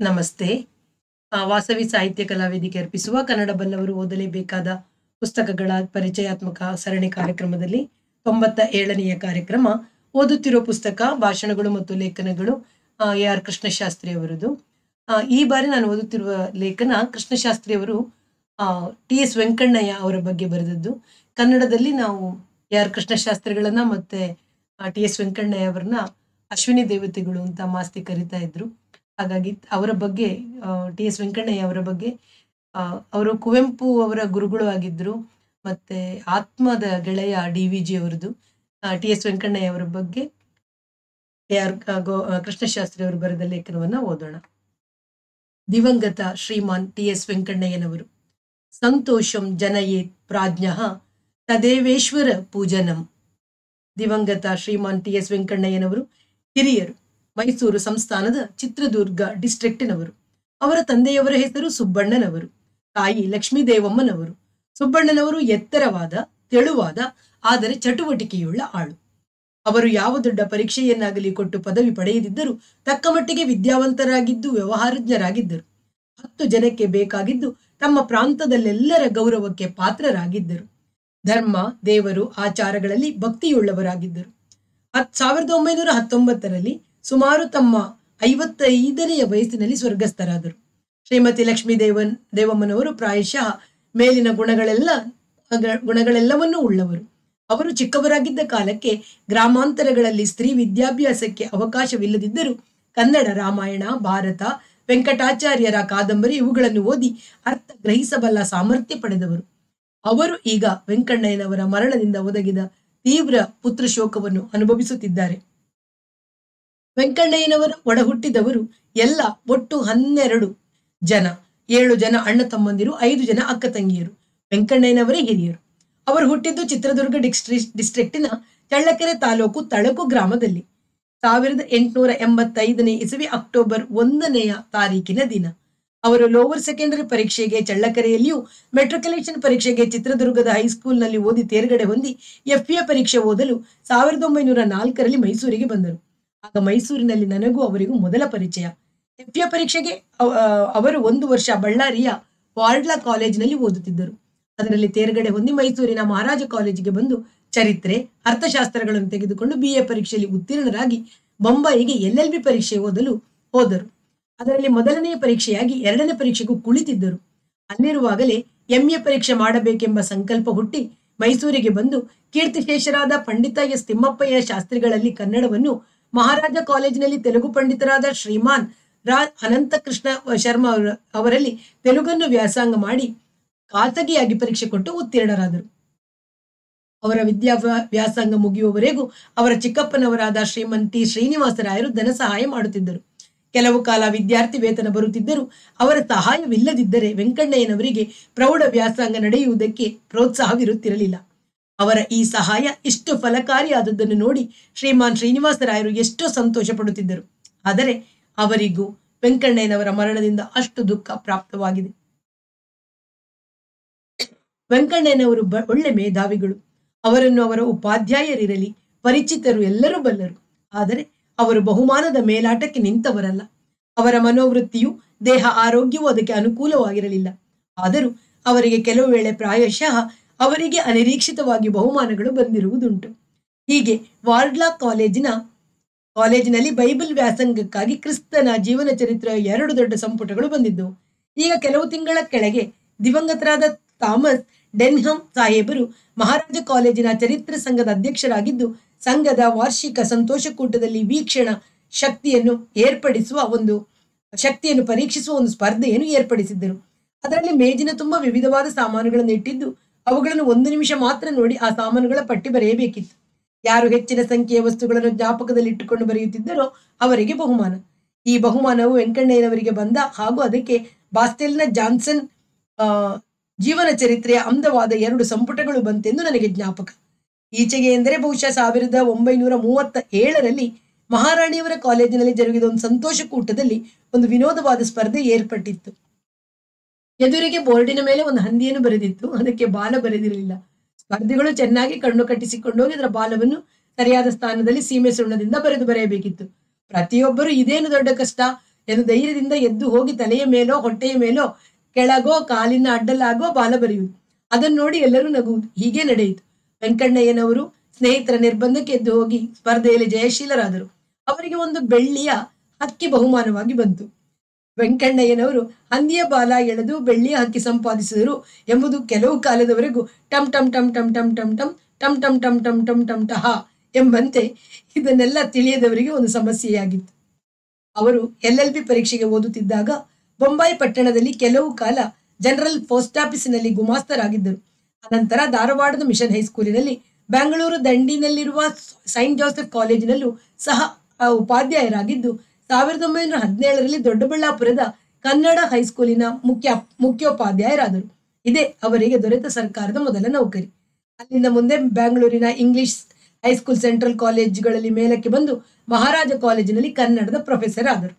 ನಮಸ್ತೆ ಆ, ವಾಸವಿ ಸಾಹಿತ್ಯ ಕಲಾವೇದಿಕೆ ಅರ್ಪಿಸುವ ಕನ್ನಡ ಬಲ್ಲವರು ಓದಲೇಬೇಕಾದ ಪುಸ್ತಕಗಳ ಪರಿಚಯಾತ್ಮಕ ಸರಣಿ ಕಾರ್ಯಕ್ರಮದಲ್ಲಿ ತೊಂಬತ್ತ ಏಳನೆಯ ಕಾರ್ಯಕ್ರಮ ಓದುತ್ತಿರೋ ಪುಸ್ತಕ ಭಾಷಣಗಳು ಮತ್ತು ಲೇಖನಗಳು ಎ ಆರ್ ಕೃಷ್ಣಶಾಸ್ತ್ರಿ ಅವರದು ಆ, ಈ ಬಾರಿ ನಾನು ಓದುತ್ತಿರುವ ಲೇಖನ ಕೃಷ್ಣಶಾಸ್ತ್ರಿ ಅವರು ಟಿ ಎಸ್ ವೆಂಕಣ್ಣಯ್ಯ ಅವರ ಬಗ್ಗೆ ಬರೆದದ್ದು ಕನ್ನಡದಲ್ಲಿ ನಾವು ಎ ಆರ್ ಕೃಷ್ಣಶಾಸ್ತ್ರಿಗಳನ್ನ ಮತ್ತೆ ಟಿ ಎಸ್ ವೆಂಕಣ್ಣಯ್ಯ ಅವರನ್ನ ಅಶ್ವಿನಿ ದೇವತೆಗಳು ಅಂತ ಮಾಸ್ತಿ ಕರಿತಾ ಇದ್ರು ಹಾಗಾಗಿ ಅವರ ಬಗ್ಗೆ ಟಿ ಎಸ್ ವೆಂಕಣ್ಣಯ್ಯ ಅವರ ಬಗ್ಗೆ ಆ, ಅವರು ಕುವೆಂಪು ಅವರ ಗುರುಗಳು ಆಗಿದ್ರು ಮತ್ತೆ ಆತ್ಮದ ಗೆಳೆಯ ಡಿ ವಿ ಜಿ ಅವರದು ಟಿ ಎಸ್ ವೆಂಕಣ್ಣಯ್ಯ ಅವರ ಬಗ್ಗೆ ಎ ಆರ್ ಕೃಷ್ಣಶಾಸ್ತ್ರಿ ಅವರು ಬರೆದ ಲೇಖನವನ್ನ ಓದೋಣ ದಿವಂಗತ ಶ್ರೀಮಾನ್ ಟಿ ಎಸ್ ವೆಂಕಣ್ಣಯ್ಯನವರು ಸಂತೋಷಂ ಜನಯೇತ್ ಪ್ರಾಜ್ಞ ತದೇವೇಶ್ವರ ಪೂಜನಂ ದಿವಂಗತ ಶ್ರೀಮಾನ್ ಟಿ ಎಸ್ ವೆಂಕಣ್ಣಯ್ಯನವರು ಹಿರಿಯರು ಮೈಸೂರು ಸಂಸ್ಥಾನದ ಚಿತ್ರದುರ್ಗ ಡಿಸ್ಟ್ರಿಕ್ಟಿನವರು ಅವರ ತಂದೆಯವರ ಹೆಸರು ಸುಬ್ಬಣ್ಣನವರು ತಾಯಿ ಲಕ್ಷ್ಮೀದೇವಮ್ಮನವರು ಸುಬ್ಬಣ್ಣನವರು ಎತ್ತರವಾದ ತೆಳುವಾದ ಆದರೆ ಚಟುವಟಿಕೆಯುಳ್ಳ ಆಳು ಅವರು ಯಾವ ದೊಡ್ಡ ಪರೀಕ್ಷೆಯನ್ನಾಗಲಿ ಕೊಟ್ಟು ಪದವಿ ಪಡೆಯದಿದ್ದರೂ ತಕ್ಕ ಮಟ್ಟಿಗೆ ವಿದ್ಯಾವಂತರಾಗಿದ್ದು ವ್ಯವಹಾರಜ್ಞರಾಗಿದ್ದರು ಹತ್ತು ಜನಕ್ಕೆ ಬೇಕಾಗಿದ್ದು ತಮ್ಮ ಪ್ರಾಂತದಲ್ಲೆಲ್ಲರ ಗೌರವಕ್ಕೆ ಪಾತ್ರರಾಗಿದ್ದರು ಧರ್ಮ ದೇವರು ಆಚಾರಗಳಲ್ಲಿ ಭಕ್ತಿಯುಳ್ಳವರಾಗಿದ್ದರು ಹತ್ ಸಾವಿರದ ಒಂಬೈನೂರ ಹತ್ತೊಂಬತ್ತರಲ್ಲಿ ಸುಮಾರು ತಮ್ಮ ಐವತ್ತೈದನೆಯ ವಯಸ್ಸಿನಲ್ಲಿ ಸ್ವರ್ಗಸ್ಥರಾದರು ಶ್ರೀಮತಿ ಲಕ್ಷ್ಮೀ ದೇವನ್ ದೇವಮ್ಮನವರು ಪ್ರಾಯಶಃ ಮೇಲಿನ ಗುಣಗಳೆಲ್ಲ ಅಗ- ಗುಣಗಳೆಲ್ಲವನ್ನೂ ಉಳ್ಳವರು ಅವರು ಚಿಕ್ಕವರಾಗಿದ್ದ ಕಾಲಕ್ಕೆ ಗ್ರಾಮಾಂತರಗಳಲ್ಲಿ ಸ್ತ್ರೀ ವಿದ್ಯಾಭ್ಯಾಸಕ್ಕೆ ಅವಕಾಶವಿಲ್ಲದಿದ್ದರೂ ಕನ್ನಡ ರಾಮಾಯಣ ಭಾರತ ವೆಂಕಟಾಚಾರ್ಯರ ಕಾದಂಬರಿ ಇವುಗಳನ್ನು ಓದಿ ಅರ್ಥ ಗ್ರಹಿಸಬಲ್ಲ ಸಾಮರ್ಥ್ಯ ಪಡೆದವರು ಅವರು ಈಗ ವೆಂಕಣ್ಣಯ್ಯನವರ ಮರಣದಿಂದ ಒದಗಿದ ತೀವ್ರ ಪುತ್ರ ಶೋಕವನ್ನು ಅನುಭವಿಸುತ್ತಿದ್ದಾರೆ ವೆಂಕಣ್ಣಯ್ಯನವರ ಒಡಹುಟ್ಟಿದವರು ಎಲ್ಲ ಒಟ್ಟು ಹನ್ನೆರಡು ಜನ ಏಳು ಜನ ಅಣ್ಣ ತಮ್ಮಂದಿರು ಐದು ಜನ ಅಕ್ಕ ತಂಗಿಯರು ವೆಂಕಣ್ಣಯ್ಯನವರೇ ಹಿರಿಯರು ಅವರು ಹುಟ್ಟಿದ್ದು ಚಿತ್ರದುರ್ಗ ಡಿಸ್ಟ್ರಿ ಡಿಸ್ಟ್ರಿಕ್ಟಿನ ಚಳ್ಳಕೆರೆ ತಾಲೂಕು ತಳಕು ಗ್ರಾಮದಲ್ಲಿ ಸಾವಿರದ ಎಂಟುನೂರ ಎಂಬತ್ತೈದನೇ ಇಸವಿ ಅಕ್ಟೋಬರ್ ಒಂದನೆಯ ತಾರೀಕಿನ ದಿನ ಅವರು ಲೋವರ್ ಸೆಕೆಂಡರಿ ಪರೀಕ್ಷೆಗೆ ಚಳ್ಳಕೆರೆಯಲ್ಲಿಯೂ ಮೆಟ್ರಿಕ್ಯುಲೇಷನ್ ಪರೀಕ್ಷೆಗೆ ಚಿತ್ರದುರ್ಗದ ಹೈಸ್ಕೂಲ್ನಲ್ಲಿ ಓದಿ ತೇರ್ಗಡೆ ಹೊಂದಿ ಎಫ್ ಎ ಪರೀಕ್ಷೆ ಓದಲು ಸಾವಿರದ ಒಂಬೈನೂರ ನಾಲ್ಕರಲ್ಲಿ ಮೈಸೂರಿಗೆ ಬಂದರು ಆಗ ಮೈಸೂರಿನಲ್ಲಿ ನನಗೂ ಅವರಿಗೂ ಮೊದಲ ಪರಿಚಯ ಎಫ್ ಎ ಪರೀಕ್ಷೆಗೆ ಅವ- ಆ, ಅವರು ಒಂದು ವರ್ಷ ಬಳ್ಳಾರಿಯ ವಾರ್ಡ್ಲಾ ಕಾಲೇಜಿನಲ್ಲಿ ಓದುತ್ತಿದ್ದರು ಅದರಲ್ಲಿ ತೇರ್ಗಡೆ ಹೊಂದಿ ಮೈಸೂರಿನ ಮಹಾರಾಜ ಕಾಲೇಜಿಗೆ ಬಂದು ಚರಿತ್ರೆ ಅರ್ಥಶಾಸ್ತ್ರಗಳನ್ನು ತೆಗೆದುಕೊಂಡು ಬಿ ಎ ಪರೀಕ್ಷೆಯಲ್ಲಿ ಉತ್ತೀರ್ಣರಾಗಿ ಬೊಂಬಾಯಿಗೆ ಎಲ್ ಎಲ್ ಬಿ ಪರೀಕ್ಷೆ ಓದಲು ಹೋದರು ಅದರಲ್ಲಿ ಮೊದಲನೆಯ ಪರೀಕ್ಷೆಯಾಗಿ ಎರಡನೇ ಪರೀಕ್ಷೆಗೂ ಕುಳಿತಿದ್ದರು ಅಲ್ಲಿರುವಾಗಲೇ ಎಂಎ ಪರೀಕ್ಷೆ ಮಾಡಬೇಕೆಂಬ ಸಂಕಲ್ಪ ಹುಟ್ಟಿ ಮೈಸೂರಿಗೆ ಬಂದು ಕೀರ್ತಿಶೇಷರಾದ ಪಂಡಿತ ಎಸ್ ತಿಮ್ಮಪ್ಪಯ್ಯ ಶಾಸ್ತ್ರಿಗಳಲ್ಲಿ ಕನ್ನಡವನ್ನು ಮಹಾರಾಜ ಕಾಲೇಜಿನಲ್ಲಿ ತೆಲುಗು ಪಂಡಿತರಾದ ಶ್ರೀಮಾನ್ ರಾ ಅನಂತಕೃಷ್ಣ ಶರ್ಮಾ ಅವರ- ಅವರಲ್ಲಿ ತೆಲುಗನ್ನು ವ್ಯಾಸಂಗ ಮಾಡಿ ಖಾಸಗಿಯಾಗಿ ಪರೀಕ್ಷೆ ಕೊಟ್ಟು ಉತ್ತೀರ್ಣರಾದರು ಅವರ ವಿದ್ಯಾ ವ್ಯಾಸಂಗ ಮುಗಿಯುವವರೆಗೂ ಅವರ ಚಿಕ್ಕಪ್ಪನವರಾದ ಶ್ರೀಮಂತಿ ಶ್ರೀನಿವಾಸರಾಯರು ಧನ ಸಹಾಯ ಮಾಡುತ್ತಿದ್ದರು ಕೆಲವು ಕಾಲ ವಿದ್ಯಾರ್ಥಿ ವೇತನ ಬರುತ್ತಿದ್ದರೂ ಅವರ ಸಹಾಯವಿಲ್ಲದಿದ್ದರೆ ವೆಂಕಣ್ಣಯ್ಯನವರಿಗೆ ಪ್ರೌಢ ವ್ಯಾಸಂಗ ನಡೆಯುವುದಕ್ಕೆ ಪ್ರೋತ್ಸಾಹವಿರುತ್ತಿರಲಿಲ್ಲ ಅವರ ಈ ಸಹಾಯ ಇಷ್ಟು ಫಲಕಾರಿಯಾದದ್ದನ್ನು ನೋಡಿ ಶ್ರೀಮಾನ್ ಶ್ರೀನಿವಾಸರಾಯರು ಎಷ್ಟೋ ಸಂತೋಷ ಪಡುತ್ತಿದ್ದರು ಆದರೆ ಅವರಿಗೂ ವೆಂಕಣ್ಣಯ್ಯನವರ ಮರಣದಿಂದ ಅಷ್ಟು ದುಃಖ ಪ್ರಾಪ್ತವಾಗಿದೆ ವೆಂಕಣ್ಣಯ್ಯನವರು ಬ- ಒಳ್ಳೆ ಮೇಧಾವಿಗಳು ಅವರನ್ನು ಅವರ ಉಪಾಧ್ಯಾಯರಿರಲಿ ಪರಿಚಿತರು ಎಲ್ಲರೂ ಬಲ್ಲರು ಆದರೆ ಅವರು ಬಹುಮಾನದ ಮೇಲಾಟಕ್ಕೆ ನಿಂತವರಲ್ಲ ಅವರ ಮನೋವೃತ್ತಿಯು ದೇಹ ಆರೋಗ್ಯವೂ ಅದಕ್ಕೆ ಅನುಕೂಲವಾಗಿರಲಿಲ್ಲ ಆದರೂ ಅವರಿಗೆ ಕೆಲವು ವೇಳೆ ಪ್ರಾಯಶಃ ಅವರಿಗೆ ಅನಿರೀಕ್ಷಿತವಾಗಿ ಬಹುಮಾನಗಳು ಬಂದಿರುವುದುಂಟು ಹೀಗೆ ವಾರ್ಡ್ಲಾ ಕಾಲೇಜಿನ ಕಾಲೇಜಿನಲ್ಲಿ ಬೈಬಲ್ ವ್ಯಾಸಂಗಕ್ಕಾಗಿ ಕ್ರಿಸ್ತನ ಜೀವನ ಚರಿತ್ರೆಯ ಎರಡು ದೊಡ್ಡ ಸಂಪುಟಗಳು ಬಂದಿದ್ದವು ಈಗ ಕೆಲವು ತಿಂಗಳ ಕೆಳಗೆ ದಿವಂಗತರಾದ ಥಾಮಸ್ ಡೆನ್ಹಮ್ ಸಾಹೇಬರು ಮಹಾರಾಜ ಕಾಲೇಜಿನ ಚರಿತ್ರೆ ಸಂಘದ ಅಧ್ಯಕ್ಷರಾಗಿದ್ದು ಸಂಘದ ವಾರ್ಷಿಕ ಸಂತೋಷಕೂಟದಲ್ಲಿ ವೀಕ್ಷಣ ಶಕ್ತಿಯನ್ನು ಏರ್ಪಡಿಸುವ ಒಂದು ಶಕ್ತಿಯನ್ನು ಪರೀಕ್ಷಿಸುವ ಒಂದು ಸ್ಪರ್ಧೆಯನ್ನು ಏರ್ಪಡಿಸಿದ್ದರು ಅದರಲ್ಲಿ ಮೇಜಿನ ತುಂಬ ವಿವಿಧವಾದ ಸಾಮಾನುಗಳನ್ನು ಇಟ್ಟಿದ್ದು ಅವುಗಳನ್ನು ಒಂದು ನಿಮಿಷ ಮಾತ್ರ ನೋಡಿ ಆ ಸಾಮಾನುಗಳ ಪಟ್ಟಿ ಬರೆಯಬೇಕಿತ್ತು ಯಾರು ಹೆಚ್ಚಿನ ಸಂಖ್ಯೆಯ ವಸ್ತುಗಳನ್ನು ಜ್ಞಾಪಕದಲ್ಲಿ ಇಟ್ಟುಕೊಂಡು ಬರೆಯುತ್ತಿದ್ದರೋ ಅವರಿಗೆ ಬಹುಮಾನ ಈ ಬಹುಮಾನವು ವೆಂಕಣ್ಣಯ್ಯನವರಿಗೆ ಬಂದ ಹಾಗೂ ಅದಕ್ಕೆ ಬಾಸ್ಟೆಲ್ನ ಜಾನ್ಸನ್ ಆ, ಜೀವನ ಚರಿತ್ರೆಯ ಅಂದವಾದ ಎರಡು ಸಂಪುಟಗಳು ಬಂತೆಂದು ನನಗೆ ಜ್ಞಾಪಕ ಈಚೆಗೆ ಎಂದರೆ ಬಹುಶಃ ಸಾವಿರದ ಒಂಬೈನೂರ ಮೂವತ್ತ ಏಳರಲ್ಲಿ ಮಹಾರಾಣಿಯವರ ಕಾಲೇಜಿನಲ್ಲಿ ಜರುಗಿದ ಒಂದು ಸಂತೋಷಕೂಟದಲ್ಲಿ ಒಂದು ವಿನೋದವಾದ ಸ್ಪರ್ಧೆ ಏರ್ಪಟ್ಟಿತ್ತು ಎದುರಿಗೆ ಬೋರ್ಡಿನ ಮೇಲೆ ಒಂದು ಹಂದಿಯನ್ನು ಬರೆದಿತ್ತು ಅದಕ್ಕೆ ಬಾಲ ಬರೆದಿರಲಿಲ್ಲ ಸ್ಪರ್ಧಿಗಳು ಚೆನ್ನಾಗಿ ಕಣ್ಣು ಕಟ್ಟಿಸಿಕೊಂಡು ಹೋಗಿ ಅದರ ಬಾಲವನ್ನು ಸರಿಯಾದ ಸ್ಥಾನದಲ್ಲಿ ಸೀಮೆ ಸುಣ್ಣದಿಂದ ಬರೆದು ಬರೆಯಬೇಕಿತ್ತು ಪ್ರತಿಯೊಬ್ಬರು ಇದೇನು ದೊಡ್ಡ ಕಷ್ಟ ಎಂದು ಧೈರ್ಯದಿಂದ ಎದ್ದು ಹೋಗಿ ತಲೆಯ ಮೇಲೋ ಹೊಟ್ಟೆಯ ಮೇಲೋ ಕೆಳಗೋ ಕಾಲಿನ ಅಡ್ಡಲಾಗೋ ಬಾಲ ಬರೆಯುವುದು ಅದನ್ನು ನೋಡಿ ಎಲ್ಲರೂ ನಗುವುದು ಹೀಗೆ ನಡೆಯಿತು ವೆಂಕಣ್ಣಯ್ಯನವರು ಸ್ನೇಹಿತರ ನಿರ್ಬಂಧಕ್ಕೆ ಎದ್ದು ಹೋಗಿ ಸ್ಪರ್ಧೆಯಲ್ಲಿ ಜಯಶೀಲರಾದರು ಅವರಿಗೆ ಒಂದು ಬೆಳ್ಳಿಯ ಹಕ್ಕಿ ಬಹುಮಾನವಾಗಿ ಬಂತು ವೆಂಕಣ್ಣಯ್ಯನವರು ಹಂದಿಯ ಬಾಲ ಎಳೆದು ಬೆಳ್ಳಿಯ ಹಕ್ಕಿ ಸಂಪಾದಿಸಿದರು ಎಂಬುದು ಕೆಲವು ಕಾಲದವರೆಗೂ ಟಮ್ ಟಮ್ ಟಮ್ ಟಮ್ ಟಮ್ ಟಮ್ ಟಮ್ ಟಮ್ ಟಮ್ ಟಮ್ ಟಮ್ ಟಮ್ ಟಮ್ ಟಹ ಎಂಬಂತೆ ಇದನ್ನೆಲ್ಲ ತಿಳಿಯದವರಿಗೆ ಒಂದು ಸಮಸ್ಯೆಯಾಗಿತ್ತು ಅವರು ಎಲ್ ಎಲ್ ಬಿ ಪರೀಕ್ಷೆಗೆ ಓದುತ್ತಿದ್ದಾಗ ಬೊಂಬಾಯಿ ಪಟ್ಟಣದಲ್ಲಿ ಕೆಲವು ಕಾಲ ಜನರಲ್ ಪೋಸ್ಟ್ ಆಫೀಸಿನಲ್ಲಿ ಗುಮಾಸ್ತರಾಗಿದ್ದರು ಅನಂತರ ಧಾರವಾಡದ ಮಿಷನ್ ಹೈಸ್ಕೂಲಿನಲ್ಲಿ ಬೆಂಗಳೂರು ದಂಡಿನಲ್ಲಿರುವ ಸೈಂಟ್ ಜೋಸೆಫ್ ಕಾಲೇಜಿನಲ್ಲೂ ಸಹ ಆ ಉಪಾಧ್ಯಾಯರಾಗಿದ್ದು ಸಾವಿರದ ಒಂಬೈನೂರ ಹದಿನೇಳರಲ್ಲಿ ದೊಡ್ಡಬಳ್ಳಾಪುರದ ಕನ್ನಡ ಹೈಸ್ಕೂಲಿನ ಮುಖ್ಯ ಮುಖ್ಯೋಪಾಧ್ಯಾಯರಾದರು ಇದೇ ಅವರಿಗೆ ದೊರೆತ ಸರ್ಕಾರದ ಮೊದಲ ನೌಕರಿ ಅಲ್ಲಿಂದ ಮುಂದೆ ಬೆಂಗಳೂರಿನ ಇಂಗ್ಲಿಷ್ ಹೈಸ್ಕೂಲ್ ಸೆಂಟ್ರಲ್ ಕಾಲೇಜುಗಳಲ್ಲಿ ಮೇಲಕ್ಕೆ ಬಂದು ಮಹಾರಾಜ ಕಾಲೇಜಿನಲ್ಲಿ ಕನ್ನಡದ ಪ್ರೊಫೆಸರ್ ಆದರು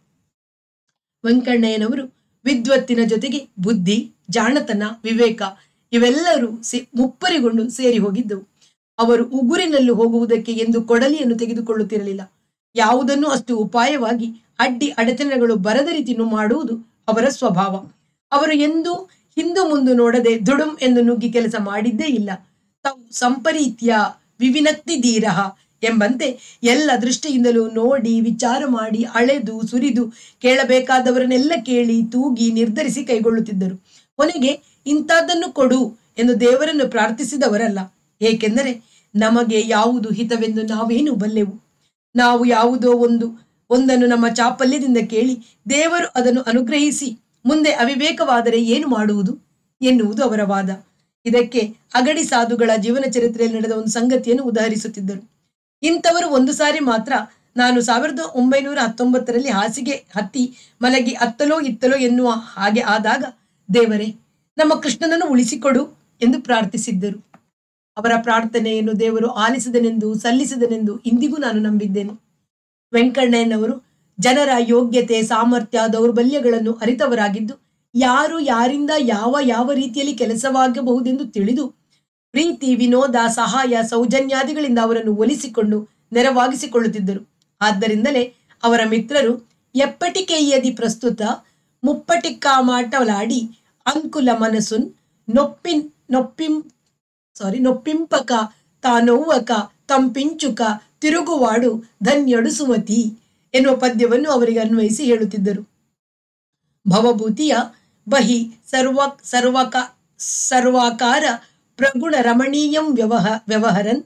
ವೆಂಕಣ್ಣಯ್ಯನವರು ವಿದ್ವತ್ತಿನ ಜೊತೆಗೆ ಬುದ್ಧಿ ಜಾಣತನ ವಿವೇಕ ಇವೆಲ್ಲರೂ ಸೇ ಮುಪ್ಪರಿಗೊಂಡು ಸೇರಿ ಹೋಗಿದ್ದವು ಅವರು ಉಗುರಿನಲ್ಲಿ ಹೋಗುವುದಕ್ಕೆ ಎಂದು ಕೊಡಲಿಯನ್ನು ತೆಗೆದುಕೊಳ್ಳುತ್ತಿರಲಿಲ್ಲ ಯಾವುದನ್ನು ಅಷ್ಟು ಉಪಾಯವಾಗಿ ಅಡ್ಡಿ ಅಡಚಣೆಗಳು ಬರದ ರೀತಿ ಮಾಡುವುದು ಅವರ ಸ್ವಭಾವ ಅವರು ಎಂದು ಹಿಂದು ಮುಂದು ನೋಡದೆ ದುಡುಂ ಎಂದು ನುಗ್ಗಿ ಕೆಲಸ ಮಾಡಿದ್ದೇ ಇಲ್ಲ ತಾವು ಸಂಪರೀತ್ಯ ವಿವಿನಕ್ತಿ ಧೀರಃ ಎಂಬಂತೆ ಎಲ್ಲ ದೃಷ್ಟಿಯಿಂದಲೂ ನೋಡಿ ವಿಚಾರ ಮಾಡಿ ಅಳೆದು ಸುರಿದು ಕೇಳಬೇಕಾದವರನ್ನೆಲ್ಲ ಕೇಳಿ ತೂಗಿ ನಿರ್ಧರಿಸಿ ಕೈಗೊಳ್ಳುತ್ತಿದ್ದರು ಕೊನೆಗೆ ಇಂಥದ್ದನ್ನು ಕೊಡು ಎಂದು ದೇವರನ್ನು ಪ್ರಾರ್ಥಿಸಿದವರಲ್ಲ ಏಕೆಂದರೆ ನಮಗೆ ಯಾವುದು ಹಿತವೆಂದು ನಾವೇನು ಬಲ್ಲೆವು ನಾವು ಯಾವುದೋ ಒಂದು ಒಂದನ್ನು ನಮ್ಮ ಚಾಪಲ್ಯದಿಂದ ಕೇಳಿ ದೇವರು ಅದನ್ನು ಅನುಗ್ರಹಿಸಿ ಮುಂದೆ ಅವಿವೇಕವಾದರೆ ಏನು ಮಾಡುವುದು ಎನ್ನುವುದು ಅವರ ವಾದ ಇದಕ್ಕೆ ಅಗಡಿ ಸಾಧುಗಳ ಜೀವನ ಚರಿತ್ರೆಯಲ್ಲಿ ನಡೆದ ಒಂದು ಸಂಗತಿಯನ್ನು ಉದಾಹರಿಸುತ್ತಿದ್ದರು ಇಂಥವರು ಒಂದು ಸಾರಿ ಮಾತ್ರ ನಾನು ಸಾವಿರದ ಒಂಬೈನೂರ ಹತ್ತೊಂಬತ್ತರಲ್ಲಿ ಹಾಸಿಗೆ ಹತ್ತಿ ಮಲಗಿ ಅತ್ತಲೋ ಇತ್ತಲೋ ಎನ್ನುವ ಹಾಗೆ ಆದಾಗ ದೇವರೇ ನಮ್ಮ ಕೃಷ್ಣನನ್ನು ಉಳಿಸಿಕೊಡು ಎಂದು ಪ್ರಾರ್ಥಿಸಿದ್ದರು ಅವರ ಪ್ರಾರ್ಥನೆಯನ್ನು ದೇವರು ಆಲಿಸಿದನೆಂದು ಸಲ್ಲಿಸಿದನೆಂದು ಇಂದಿಗೂ ನಾನು ನಂಬಿದ್ದೇನೆ ವೆಂಕಣ್ಣಯ್ಯನವರು ಜನರ ಯೋಗ್ಯತೆ ಸಾಮರ್ಥ್ಯ ದೌರ್ಬಲ್ಯಗಳನ್ನು ಅರಿತವರಾಗಿದ್ದು ಯಾರು ಯಾರಿಂದ ಯಾವ ಯಾವ ರೀತಿಯಲ್ಲಿ ಕೆಲಸವಾಗಬಹುದೆಂದು ತಿಳಿದು ಪ್ರೀತಿ ವಿನೋದ ಸಹಾಯ ಸೌಜನ್ಯಾದಿಗಳಿಂದ ಅವರನ್ನು ಒಲಿಸಿಕೊಂಡು ನೆರವಾಗಿಸಿಕೊಳ್ಳುತ್ತಿದ್ದರು ಆದ್ದರಿಂದಲೇ ಅವರ ಮಿತ್ರರು ಎಪ್ಪಟಿಕೆಯ್ಯದಿ ಪ್ರಸ್ತುತ ಮುಪ್ಪಟಿಕ್ಕಾಮಾಟಲಾಡಿ ಅಂಕುಲ ಮನಸ್ಸುನ್ ನೊಪ್ಪಿನ್ ನೊಪ್ಪಿಂ ಸಾರಿ ನೊಪ್ಪಿಂಪಕ ತಾನೊವ್ವಕ ತಂಪಿಂಚುಕ ತಿರುಗುವಾಡು ಧನ್ಯಡು ಸುಮತಿ ಎನ್ನುವ ಪದ್ಯವನ್ನು ಅವರಿಗೆ ಅನ್ವಯಿಸಿ ಹೇಳುತ್ತಿದ್ದರು ಭವಭೂತಿಯ ಬಹಿ ಸರ್ವ ಸರ್ವಕ ಸರ್ವಾಕಾರ ಪ್ರಗುಣ ರಮಣೀಯಂ ವ್ಯವಹ ವ್ಯವಹರನ್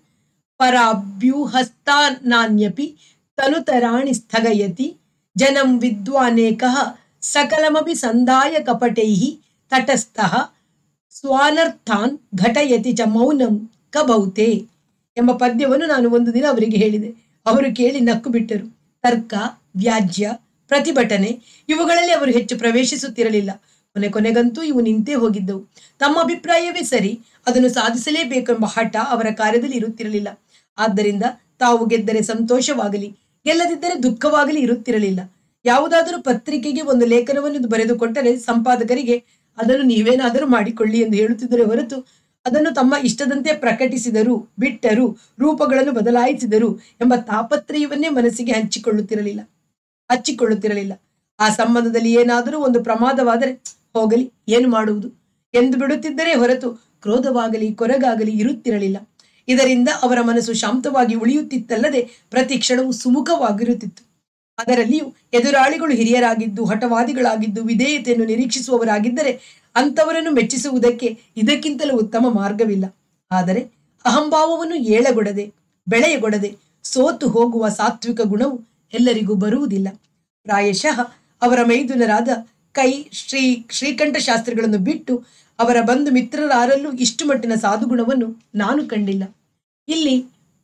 ಪರಾಭ್ಯೂಹಸ್ತಾನಾನ್ಯಪಿ ತನುತರಾಣಿ ಸ್ಥಗಯತಿ ಜನಂ ವಿದ್ವಾನೇಕಃ ಸಕಲಮಪಿ ಸಂದಾಯ ಕಪಟೈಃ ತಟಸ್ಥಃ ಸ್ವಾನರ್ಥಾನ್ ಘಟಯತಿ ಚ ಮೌನಂ ಕಬೌತೆ ಎಂಬ ಪದ್ಯವನ್ನು ನಾನು ಒಂದು ದಿನ ಅವರಿಗೆ ಹೇಳಿದೆ ಅವರು ಕೇಳಿ ನಕ್ಕು ಬಿಟ್ಟರು ತರ್ಕ ವ್ಯಾಜ್ಯ ಪ್ರತಿಭಟನೆ ಇವುಗಳಲ್ಲಿ ಅವರು ಹೆಚ್ಚು ಪ್ರವೇಶಿಸುತ್ತಿರಲಿಲ್ಲ ಕೊನೆ ಕೊನೆಗಂತೂ ಇವು ನಿಂತೇ ಹೋಗಿದ್ದವು ತಮ್ಮ ಅಭಿಪ್ರಾಯವೇ ಸರಿ ಅದನ್ನು ಸಾಧಿಸಲೇಬೇಕೆಂಬ ಹಠ ಅವರ ಕಾರ್ಯದಲ್ಲಿ ಇರುತ್ತಿರಲಿಲ್ಲ ಆದ್ದರಿಂದ ತಾವು ಗೆದ್ದರೆ ಸಂತೋಷವಾಗಲಿ ಗೆಲ್ಲದಿದ್ದರೆ ದುಃಖವಾಗಲಿ ಇರುತ್ತಿರಲಿಲ್ಲ ಯಾವುದಾದರೂ ಪತ್ರಿಕೆಗೆ ಒಂದು ಲೇಖನವನ್ನು ಬರೆದುಕೊಟ್ಟರೆ ಸಂಪಾದಕರಿಗೆ ಅದನ್ನು ನೀವೇನಾದರೂ ಮಾಡಿಕೊಳ್ಳಿ ಎಂದು ಹೇಳುತ್ತಿದ್ದರೆ ಹೊರತು ಅದನ್ನು ತಮ್ಮ ಇಷ್ಟದಂತೆ ಪ್ರಕಟಿಸಿದರು ಬಿಟ್ಟರು ರೂಪಗಳನ್ನು ಬದಲಾಯಿಸಿದರು ಎಂಬ ತಾಪತ್ರಯವನ್ನೇ ಮನಸ್ಸಿಗೆ ಹಂಚಿಕೊಳ್ಳುತ್ತಿರಲಿಲ್ಲ ಹಚ್ಚಿಕೊಳ್ಳುತ್ತಿರಲಿಲ್ಲ ಆ ಸಂಬಂಧದಲ್ಲಿ ಏನಾದರೂ ಒಂದು ಪ್ರಮಾದವಾದರೆ ಹೋಗಲಿ ಏನು ಮಾಡುವುದು ಎಂದು ಬಿಡುತ್ತಿದ್ದರೆ ಹೊರತು ಕ್ರೋಧವಾಗಲಿ ಕೊರಗಾಗಲಿ ಇರುತ್ತಿರಲಿಲ್ಲ ಇದರಿಂದ ಅವರ ಮನಸ್ಸು ಶಾಂತವಾಗಿ ಉಳಿಯುತ್ತಿತ್ತಲ್ಲದೆ ಪ್ರತಿ ಕ್ಷಣವೂ ಸುಮುಖವಾಗಿರುತ್ತಿತ್ತು ಅದರಲ್ಲಿಯೂ ಎದುರಾಳಿಗಳು ಹಿರಿಯರಾಗಿದ್ದು ಹಠವಾದಿಗಳಾಗಿದ್ದು ವಿಧೇಯತೆಯನ್ನು ನಿರೀಕ್ಷಿಸುವವರಾಗಿದ್ದರೆ ಅಂಥವರನ್ನು ಮೆಚ್ಚಿಸುವುದಕ್ಕೆ ಇದಕ್ಕಿಂತಲೂ ಉತ್ತಮ ಮಾರ್ಗವಿಲ್ಲ ಆದರೆ ಅಹಂಭಾವವನ್ನು ಏಳಗೊಡದೆ ಬೆಳೆಯಗೊಡದೆ ಸೋತು ಹೋಗುವ ಸಾತ್ವಿಕ ಗುಣವು ಎಲ್ಲರಿಗೂ ಬರುವುದಿಲ್ಲ ಪ್ರಾಯಶಃ ಅವರ ಮೈದುನರಾದ ಕೈ ಶ್ರೀ ಶ್ರೀಕಂಠ ಶಾಸ್ತ್ರಿಗಳನ್ನು ಬಿಟ್ಟು ಅವರ ಬಂಧು ಮಿತ್ರರಾರಲ್ಲೂ ಇಷ್ಟು ಮಟ್ಟಿನ ಸಾಧುಗುಣವನ್ನು ನಾನು ಕಂಡಿಲ್ಲ ಇಲ್ಲಿ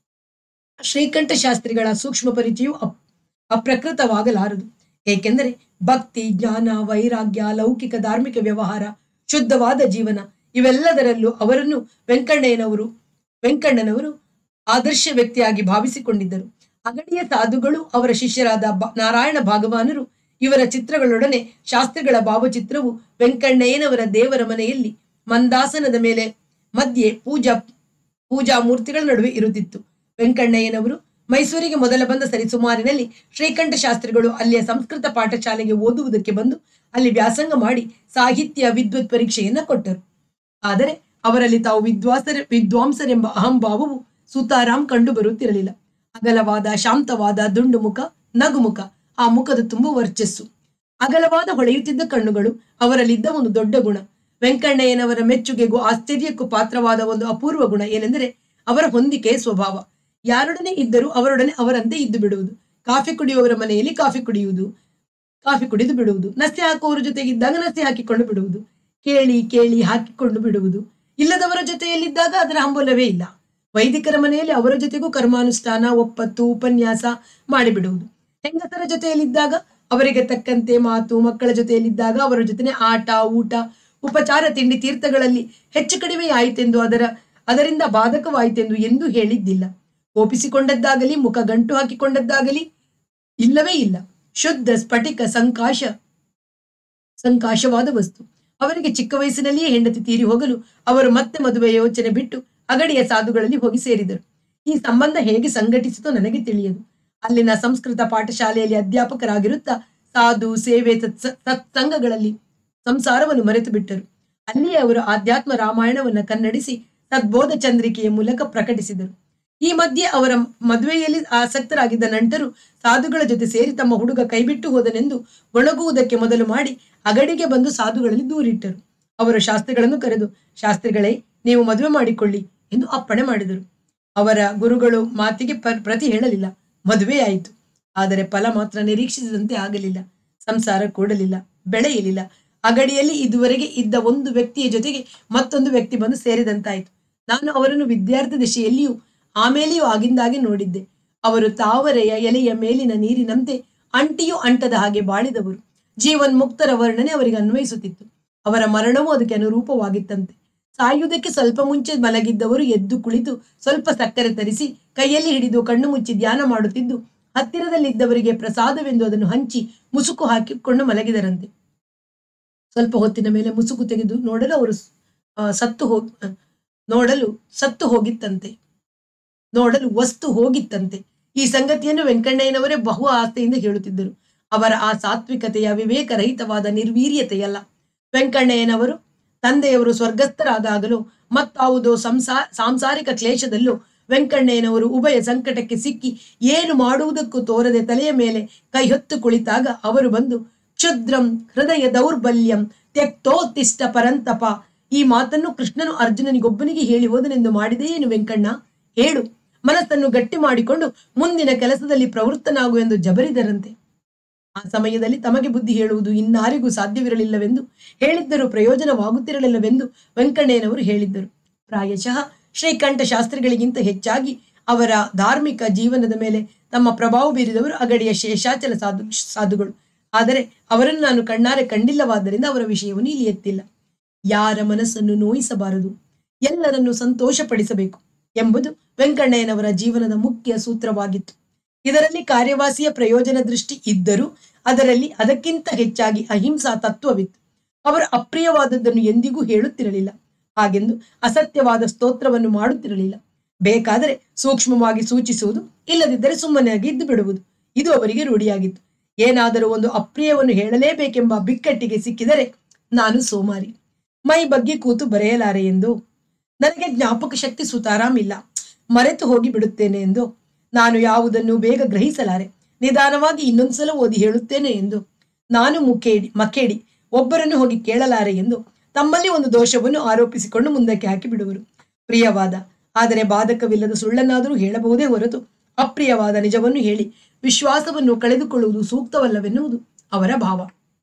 ಶ್ರೀಕಂಠ ಶಾಸ್ತ್ರಿಗಳ ಸೂಕ್ಷ್ಮ ಪರಿಚಯವು ಅಪ್ ಅಪ್ರಕೃತವಾಗಲಾರದು ಏಕೆಂದರೆ ಭಕ್ತಿ ಜ್ಞಾನ ವೈರಾಗ್ಯ ಲೌಕಿಕ ಧಾರ್ಮಿಕ ವ್ಯವಹಾರ ಶುದ್ಧವಾದ ಜೀವನ ಇವೆಲ್ಲದರಲ್ಲೂ ಅವರನ್ನು ವೆಂಕಣ್ಣಯ್ಯನವರು ವೆಂಕಣ್ಣನವರು ಆದರ್ಶ ವ್ಯಕ್ತಿಯಾಗಿ ಭಾವಿಸಿಕೊಂಡಿದ್ದರು ಅಗಡಿಯ ಸಾಧುಗಳು ಅವರ ಶಿಷ್ಯರಾದ ಬ- ನಾರಾಯಣ ಭಾಗವಾನರು ಇವರ ಚಿತ್ರಗಳೊಡನೆ ಶಾಸ್ತ್ರಿಗಳ ಭಾವಚಿತ್ರವು ವೆಂಕಣ್ಣಯ್ಯನವರ ದೇವರ ಮನೆಯಲ್ಲಿ ಮಂದಾಸನದ ಮೇಲೆ ಮಧ್ಯೆ ಪೂಜಾ ಪೂಜಾ ಮೂರ್ತಿಗಳ ನಡುವೆ ಇರುತ್ತಿತ್ತು ವೆಂಕಣ್ಣಯ್ಯನವರು ಮೈಸೂರಿಗೆ ಮೊದಲ ಬಂದ ಸರಿಸುಮಾರಿನಲ್ಲಿ ಶ್ರೀಕಂಠ ಶಾಸ್ತ್ರಿಗಳು ಅಲ್ಲಿಯ ಸಂಸ್ಕೃತ ಪಾಠಶಾಲೆಗೆ ಓದುವುದಕ್ಕೆ ಬಂದು ಅಲ್ಲಿ ವ್ಯಾಸಂಗ ಮಾಡಿ ಸಾಹಿತ್ಯ ವಿದ್ವತ್ ಪರೀಕ್ಷೆಯನ್ನ ಕೊಟ್ಟರು ಆದರೆ ಅವರಲ್ಲಿ ತಾವು ವಿದ್ವಾಸರ ವಿದ್ವಾಂಸರೆಂಬ ಅಹಂಭಾವವು ಸುತಾರಾಮ್ ಕಂಡು ಬರುತ್ತಿರಲಿಲ್ಲ ಅಗಲವಾದ ಶಾಂತವಾದ ದುಂಡು ಮುಖ ನಗುಮುಖ ಆ ಮುಖದ ತುಂಬ ವರ್ಚಸ್ಸು ಅಗಲವಾದ ಹೊಳೆಯುತ್ತಿದ್ದ ಕಣ್ಣುಗಳು ಅವರಲ್ಲಿದ್ದ ಒಂದು ದೊಡ್ಡ ಗುಣ ವೆಂಕಣ್ಣಯ್ಯನವರ ಮೆಚ್ಚುಗೆಗೂ ಆಶ್ಚರ್ಯಕ್ಕೂ ಪಾತ್ರವಾದ ಒಂದು ಅಪೂರ್ವ ಗುಣ ಏನೆಂದರೆ ಅವರ ಹೊಂದಿಕೆ ಸ್ವಭಾವ ಯಾರೊಡನೆ ಇದ್ದರೂ ಅವರೊಡನೆ ಅವರಂತೆ ಇದ್ದು ಬಿಡುವುದು ಕಾಫಿ ಕುಡಿಯುವವರ ಮನೆಯಲ್ಲಿ ಕಾಫಿ ಕುಡಿಯುವುದು ಕಾಫಿ ಕುಡಿದು ಬಿಡುವುದು ನಸೆ ಹಾಕುವವರ ಜೊತೆಗಿದ್ದಾಗ ನಸೆ ಹಾಕಿಕೊಂಡು ಬಿಡುವುದು ಕೇಳಿ ಕೇಳಿ ಹಾಕಿಕೊಂಡು ಬಿಡುವುದು ಇಲ್ಲದವರ ಜೊತೆಯಲ್ಲಿದ್ದಾಗ ಅದರ ಹಂಬಲವೇ ಇಲ್ಲ ವೈದಿಕರ ಮನೆಯಲ್ಲಿ ಅವರ ಜೊತೆಗೂ ಕರ್ಮಾನುಷ್ಠಾನ ಒಪ್ಪತ್ತು ಉಪನ್ಯಾಸ ಮಾಡಿಬಿಡುವುದು ಹೆಂಗಸರ ಜೊತೆಯಲ್ಲಿದ್ದಾಗ ಅವರಿಗೆ ತಕ್ಕಂತೆ ಮಾತು ಮಕ್ಕಳ ಜೊತೆಯಲ್ಲಿದ್ದಾಗ ಅವರ ಜೊತೆ ಆಟ ಊಟ ಉಪಚಾರ ತಿಂಡಿ ತೀರ್ಥಗಳಲ್ಲಿ ಹೆಚ್ಚು ಕಡಿಮೆ ಆಯಿತೆಂದು ಅದರ ಅದರಿಂದ ಬಾಧಕವಾಯಿತೆಂದು ಎಂದೂ ಹೇಳಿದ್ದಿಲ್ಲ ಕೋಪಿಸಿಕೊಂಡದ್ದಾಗಲಿ ಮುಖ ಗಂಟು ಹಾಕಿಕೊಂಡದ್ದಾಗಲಿ ಇಲ್ಲವೇ ಇಲ್ಲ ಶುದ್ಧ ಸ್ಫಟಿಕ ಸಂಕಾಶ ಸಂಕಾಶವಾದ ವಸ್ತು ಅವರಿಗೆ ಚಿಕ್ಕ ವಯಸ್ಸಿನಲ್ಲಿಯೇ ಹೆಂಡತಿ ತೀರಿ ಹೋಗಲು ಅವರು ಮತ್ತೆ ಮದುವೆಯ ಯೋಚನೆ ಬಿಟ್ಟು ಅಗಡಿಯ ಸಾಧುಗಳಲ್ಲಿ ಹೋಗಿ ಸೇರಿದರು ಈ ಸಂಬಂಧ ಹೇಗೆ ಸಂಘಟಿಸಿತೋ ನನಗೆ ತಿಳಿಯದು ಅಲ್ಲಿನ ಸಂಸ್ಕೃತ ಪಾಠಶಾಲೆಯಲ್ಲಿ ಅಧ್ಯಾಪಕರಾಗಿರುತ್ತಾ ಸಾಧು ಸೇವೆ ಸತ್ಸ- ಸತ್ಸಂಗಗಳಲ್ಲಿ ಸಂಸಾರವನ್ನು ಮರೆತು ಬಿಟ್ಟರು ಅಲ್ಲಿಯೇ ಅವರು ಆಧ್ಯಾತ್ಮ ರಾಮಾಯಣವನ್ನ ಕನ್ನಡಿಸಿ ಸದ್ಬೋಧ ಚಂದ್ರಿಕೆಯ ಮೂಲಕ ಪ್ರಕಟಿಸಿದರು ಈ ಮಧ್ಯೆ ಅವರ ಮದುವೆಯಲ್ಲಿ ಆಸಕ್ತರಾಗಿದ್ದ ನಂಟರು ಸಾಧುಗಳ ಜೊತೆ ಸೇರಿ ತಮ್ಮ ಹುಡುಗ ಕೈಬಿಟ್ಟು ಹೋದನೆಂದು ಗೊಣಗುವುದಕ್ಕೆ ಮೊದಲು ಮಾಡಿ ಅಗಡಿಗೆ ಬಂದು ಸಾಧುಗಳಲ್ಲಿ ದೂರಿಟ್ಟರು ಅವರು ಶಾಸ್ತ್ರಿಗಳನ್ನು ಕರೆದು ಶಾಸ್ತ್ರಿಗಳೇ ನೀವು ಮದುವೆ ಮಾಡಿಕೊಳ್ಳಿ ಎಂದು ಅಪ್ಪಣೆ ಮಾಡಿದರು ಅವರ ಗುರುಗಳು ಮಾತಿಗೆ ಪ- ಪ್ರತಿ ಹೇಳಲಿಲ್ಲ ಮದುವೆಯಾಯಿತು ಆದರೆ ಫಲ ಮಾತ್ರ ನಿರೀಕ್ಷಿಸಿದಂತೆ ಆಗಲಿಲ್ಲ ಸಂಸಾರ ಕೂಡಲಿಲ್ಲ ಬೆಳೆಯಲಿಲ್ಲ ಅಗಡಿಯಲ್ಲಿ ಇದುವರೆಗೆ ಇದ್ದ ಒಂದು ವ್ಯಕ್ತಿಯ ಜೊತೆಗೆ ಮತ್ತೊಂದು ವ್ಯಕ್ತಿ ಬಂದು ಸೇರಿದಂತಾಯಿತು ನಾನು ಅವರನ್ನು ವಿದ್ಯಾರ್ಥಿ ದಶೆಯಲ್ಲಿಯೂ ಆಮೇಲೆಯೂ ಆಗಿಂದಾಗೆ ನೋಡಿದ್ದೆ ಅವರು ತಾವರೆಯ ಎಲೆಯ ಮೇಲಿನ ನೀರಿನಂತೆ ಅಂಟಿಯೂ ಅಂಟದ ಹಾಗೆ ಬಾಳಿದವರು ಜೀವನ್ಮುಕ್ತರ ವರ್ಣನೆ ಅವರಿಗೆ ಅನ್ವಯಿಸುತ್ತಿತ್ತು ಅವರ ಮರಣವೂ ಅದಕ್ಕೆ ಅನುರೂಪವಾಗಿತ್ತಂತೆ ಸಾಯುವುದಕ್ಕೆ ಸ್ವಲ್ಪ ಮುಂಚೆ ಮಲಗಿದ್ದವರು ಎದ್ದು ಕುಳಿತು ಸ್ವಲ್ಪ ಸಕ್ಕರೆ ತರಿಸಿ ಕೈಯಲ್ಲಿ ಹಿಡಿದು ಕಣ್ಣು ಮುಚ್ಚಿ ಧ್ಯಾನ ಮಾಡುತ್ತಿದ್ದು ಹತ್ತಿರದಲ್ಲಿದ್ದವರಿಗೆ ಪ್ರಸಾದವೆಂದು ಅದನ್ನು ಹಂಚಿ ಮುಸುಕು ಹಾಕಿಕೊಂಡು ಮಲಗಿದರಂತೆ ಸ್ವಲ್ಪ ಹೊತ್ತಿನ ಮೇಲೆ ಮುಸುಕು ತೆಗೆದು ನೋಡಲು ಅವರು ಆ, ಸತ್ತು ಹೋಗಿ ನೋಡಲು ಸತ್ತು ಹೋಗಿತ್ತಂತೆ ನೋಡಲು ವಸ್ತು ಹೋಗಿತ್ತಂತೆ ಈ ಸಂಗತಿಯನ್ನು ವೆಂಕಣ್ಣಯ್ಯನವರೇ ಬಹು ಆಸೆಯಿಂದ ಹೇಳುತ್ತಿದ್ದರು ಅವರ ಆ ಸಾತ್ವಿಕತೆಯ ವಿವೇಕರಹಿತವಾದ ನಿರ್ವೀರ್ಯತೆಯಲ್ಲ ವೆಂಕಣ್ಣಯ್ಯನವರು ತಂದೆಯವರು ಸ್ವರ್ಗಸ್ಥರಾದಾಗಲೂ ಮತ್ತಾವುದೋ ಸಂಸಾ ಸಾಂಸಾರಿಕ ಕ್ಲೇಶದಲ್ಲೂ ವೆಂಕಣ್ಣಯ್ಯನವರು ಉಭಯ ಸಂಕಟಕ್ಕೆ ಸಿಕ್ಕಿ ಏನು ಮಾಡುವುದಕ್ಕೂ ತೋರದೆ ತಲೆಯ ಮೇಲೆ ಕೈ ಹೊತ್ತು ಕುಳಿತಾಗ ಅವರು ಬಂದು ಕ್ಷುದ್ರಂ ಹೃದಯ ದೌರ್ಬಲ್ಯಂ ತ್ಯಕ್ತೋತ್ತಿಷ್ಟ ಪರಂತಪ ಈ ಮಾತನ್ನು ಕೃಷ್ಣನು ಅರ್ಜುನನಿಗೊಬ್ಬನಿಗೆ ಹೇಳಿ ಹೋದನೆಂದು ಮಾಡಿದೆಯೇನು ವೆಂಕಣ್ಣ ಹೇಳು ಮನಸ್ಸನ್ನು ಗಟ್ಟಿ ಮಾಡಿಕೊಂಡು ಮುಂದಿನ ಕೆಲಸದಲ್ಲಿ ಪ್ರವೃತ್ತನಾಗು ಎಂದು ಜಬರಿದರಂತೆ ಆ ಸಮಯದಲ್ಲಿ ತಮಗೆ ಬುದ್ಧಿ ಹೇಳುವುದು ಇನ್ನಾರಿಗೂ ಸಾಧ್ಯವಿರಲಿಲ್ಲವೆಂದು ಹೇಳಿದ್ದರೂ ಪ್ರಯೋಜನವಾಗುತ್ತಿರಲಿಲ್ಲವೆಂದು ವೆಂಕಣ್ಣಯ್ಯನವರು ಹೇಳಿದ್ದರು ಪ್ರಾಯಶಃ ಶ್ರೀಕಂಠ ಶಾಸ್ತ್ರಿಗಳಿಗಿಂತ ಹೆಚ್ಚಾಗಿ ಅವರ ಧಾರ್ಮಿಕ ಜೀವನದ ಮೇಲೆ ತಮ್ಮ ಪ್ರಭಾವ ಬೀರಿದವರು ಅಗಡಿಯ ಶೇಷಾಚಲ ಸಾಧು ಸಾಧುಗಳು ಆದರೆ ಅವರನ್ನು ನಾನು ಕಣ್ಣಾರೆ ಕಂಡಿಲ್ಲವಾದ್ದರಿಂದ ಅವರ ವಿಷಯವನ್ನು ಇಲ್ಲಿ ಎತ್ತಿಲ್ಲ ಯಾರ ಮನಸ್ಸನ್ನು ನೋಯಿಸಬಾರದು ಎಲ್ಲರನ್ನು ಸಂತೋಷಪಡಿಸಬೇಕು ಎಂಬುದು ವೆಂಕಣ್ಣಯ್ಯನವರ ಜೀವನದ ಮುಖ್ಯ ಸೂತ್ರವಾಗಿತ್ತು ಇದರಲ್ಲಿ ಕಾರ್ಯವಾಸಿಯ ಪ್ರಯೋಜನ ದೃಷ್ಟಿ ಇದ್ದರೂ ಅದರಲ್ಲಿ ಅದಕ್ಕಿಂತ ಹೆಚ್ಚಾಗಿ ಅಹಿಂಸಾ ತತ್ವವಿತ್ತು ಅವರು ಅಪ್ರಿಯವಾದದ್ದನ್ನು ಎಂದಿಗೂ ಹೇಳುತ್ತಿರಲಿಲ್ಲ ಹಾಗೆಂದು ಅಸತ್ಯವಾದ ಸ್ತೋತ್ರವನ್ನು ಮಾಡುತ್ತಿರಲಿಲ್ಲ ಬೇಕಾದರೆ ಸೂಕ್ಷ್ಮವಾಗಿ ಸೂಚಿಸುವುದು ಇಲ್ಲದಿದ್ದರೆ ಸುಮ್ಮನೆಯಾಗಿ ಇದ್ದು ಬಿಡುವುದು ಇದು ಅವರಿಗೆ ರೂಢಿಯಾಗಿತ್ತು ಏನಾದರೂ ಒಂದು ಅಪ್ರಿಯವನ್ನು ಹೇಳಲೇಬೇಕೆಂಬ ಬಿಕ್ಕಟ್ಟಿಗೆ ಸಿಕ್ಕಿದರೆ ನಾನು ಸೋಮಾರಿ ಮೈ ಬಗ್ಗೆ ಕೂತು ಬರೆಯಲಾರೆ ಎಂದು ನನಗೆ ಜ್ಞಾಪಕ ಶಕ್ತಿ ಸುತಾರಾಮ್ ಇಲ್ಲ ಮರೆತು ಹೋಗಿ ಬಿಡುತ್ತೇನೆ ಎಂದು ನಾನು ಯಾವುದನ್ನು ಬೇಗ ಗ್ರಹಿಸಲಾರೆ ನಿಧಾನವಾಗಿ ಇನ್ನೊಂದ್ಸಲ ಓದಿ ಹೇಳುತ್ತೇನೆ ಎಂದು ನಾನು ಮುಖೇಡಿ ಮಕೇಡಿ ಒಬ್ಬರನ್ನು ಹೋಗಿ ಕೇಳಲಾರೆ ಎಂದು ತಮ್ಮಲ್ಲಿ ಒಂದು ದೋಷವನ್ನು ಆರೋಪಿಸಿಕೊಂಡು ಮುಂದಕ್ಕೆ ಹಾಕಿ ಬಿಡುವರು ಪ್ರಿಯವಾದ ಆದರೆ ಬಾಧಕವಿಲ್ಲದ ಸುಳ್ಳನ್ನಾದರೂ ಹೇಳಬಹುದೇ ಹೊರತು ಅಪ್ರಿಯವಾದ ನಿಜವನ್ನು ಹೇಳಿ ವಿಶ್ವಾಸವನ್ನು ಕಳೆದುಕೊಳ್ಳುವುದು ಸೂಕ್ತವಲ್ಲವೆನ್ನುವುದು ಅವರ ಭಾವ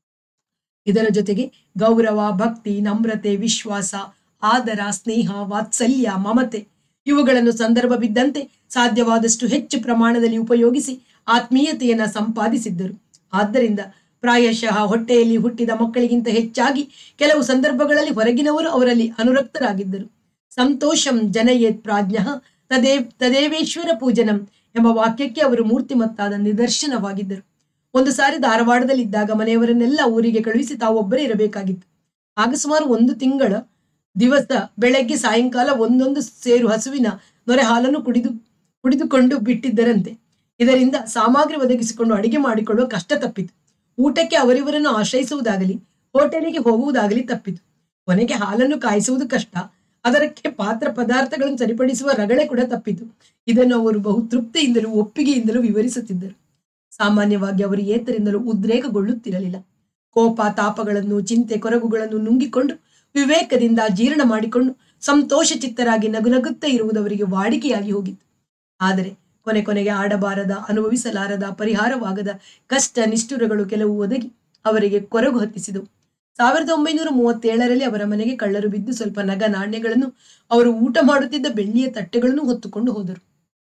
ಇದರ ಜೊತೆಗೆ ಗೌರವ ಭಕ್ತಿ ನಮ್ರತೆ ವಿಶ್ವಾಸ ಆದರ ಸ್ನೇಹ ವಾತ್ಸಲ್ಯ ಮಮತೆ ಇವುಗಳನ್ನು ಸಂದರ್ಭ ಬಿದ್ದಂತೆ ಸಾಧ್ಯವಾದಷ್ಟು ಹೆಚ್ಚು ಪ್ರಮಾಣದಲ್ಲಿ ಉಪಯೋಗಿಸಿ ಆತ್ಮೀಯತೆಯನ್ನ ಸಂಪಾದಿಸಿದ್ದರು ಆದ್ದರಿಂದ ಪ್ರಾಯಶಃ ಹೊಟ್ಟೆಯಲ್ಲಿ ಹುಟ್ಟಿದ ಮಕ್ಕಳಿಗಿಂತ ಹೆಚ್ಚಾಗಿ ಕೆಲವು ಸಂದರ್ಭಗಳಲ್ಲಿ ಹೊರಗಿನವರು ಅವರಲ್ಲಿ ಅನುರಕ್ತರಾಗಿದ್ದರು ಸಂತೋಷಂ ಜನಯೇತ್ ಪ್ರಾಜ್ಞ ತದೇ ತದೇವೇಶ್ವರ ಪೂಜನಂ ಎಂಬ ವಾಕ್ಯಕ್ಕೆ ಅವರು ಮೂರ್ತಿಮತ್ತಾದ ನಿದರ್ಶನವಾಗಿದ್ದರು ಒಂದು ಸಾರಿ ಧಾರವಾಡದಲ್ಲಿದ್ದಾಗ ಮನೆಯವರನ್ನೆಲ್ಲ ಊರಿಗೆ ಕಳುಹಿಸಿ ತಾವೊಬ್ಬರೇ ಇರಬೇಕಾಗಿತ್ತು ಆಗ ಸುಮಾರು ಒಂದು ತಿಂಗಳ ದಿವಸ ಬೆಳಗ್ಗೆ ಸಾಯಂಕಾಲ ಒಂದೊಂದು ಸೇರು ಹಸುವಿನ ನೊರೆ ಹಾಲನ್ನು ಕುಡಿದು ಕುಡಿದುಕೊಂಡು ಬಿಟ್ಟಿದ್ದರಂತೆ ಇದರಿಂದ ಸಾಮಗ್ರಿ ಒದಗಿಸಿಕೊಂಡು ಅಡಿಗೆ ಮಾಡಿಕೊಳ್ಳುವ ಕಷ್ಟ ತಪ್ಪಿತು ಊಟಕ್ಕೆ ಅವರಿವರನ್ನು ಆಶ್ರಯಿಸುವುದಾಗಲಿ ಹೋಟೆಲಿಗೆ ಹೋಗುವುದಾಗಲಿ ತಪ್ಪಿತು ಕೊನೆಗೆ ಹಾಲನ್ನು ಕಾಯಿಸುವುದು ಕಷ್ಟ ಅದಕ್ಕೆ ಪಾತ್ರ ಪದಾರ್ಥಗಳನ್ನು ಸರಿಪಡಿಸುವ ರಗಳೆ ಕೂಡ ತಪ್ಪಿತು ಇದನ್ನು ಅವರು ಬಹು ತೃಪ್ತಿಯಿಂದಲೂ ಒಪ್ಪಿಗೆಯಿಂದಲೂ ವಿವರಿಸುತ್ತಿದ್ದರು ಸಾಮಾನ್ಯವಾಗಿ ಅವರು ಏತರಿಂದಲೂ ಉದ್ರೇಕಗೊಳ್ಳುತ್ತಿರಲಿಲ್ಲ ಕೋಪ ತಾಪಗಳನ್ನು ಚಿಂತೆ ಕೊರಗುಗಳನ್ನು ನುಂಗಿಕೊಂಡು ವಿವೇಕದಿಂದ ಜೀರ್ಣ ಮಾಡಿಕೊಂಡು ಸಂತೋಷ ಚಿತ್ತರಾಗಿ ನಗುನಗುತ್ತಾ ಇರುವುದವರಿಗೆ ವಾಡಿಕೆಯಾಗಿ ಹೋಗಿತ್ತು ಆದರೆ ಕೊನೆ ಕೊನೆಗೆ ಆಡಬಾರದ ಅನುಭವಿಸಲಾರದ ಪರಿಹಾರವಾಗದ ಕಷ್ಟ ನಿಷ್ಠುರಗಳು ಕೆಲವು ಒದಗಿ ಅವರಿಗೆ ಕೊರಗು ಹತ್ತಿಸಿದವು ಸಾವಿರದ ಒಂಬೈನೂರ ಮೂವತ್ತೇಳರಲ್ಲಿ ಅವರ ಮನೆಗೆ ಕಳ್ಳರು ಬಿದ್ದು ಸ್ವಲ್ಪ ನಗ ನಾಣ್ಯಗಳನ್ನು ಅವರು ಊಟ ಮಾಡುತ್ತಿದ್ದ ಬೆಳ್ಳಿಯ ತಟ್ಟೆಗಳನ್ನು ಹೊತ್ತುಕೊಂಡು ಹೋದರು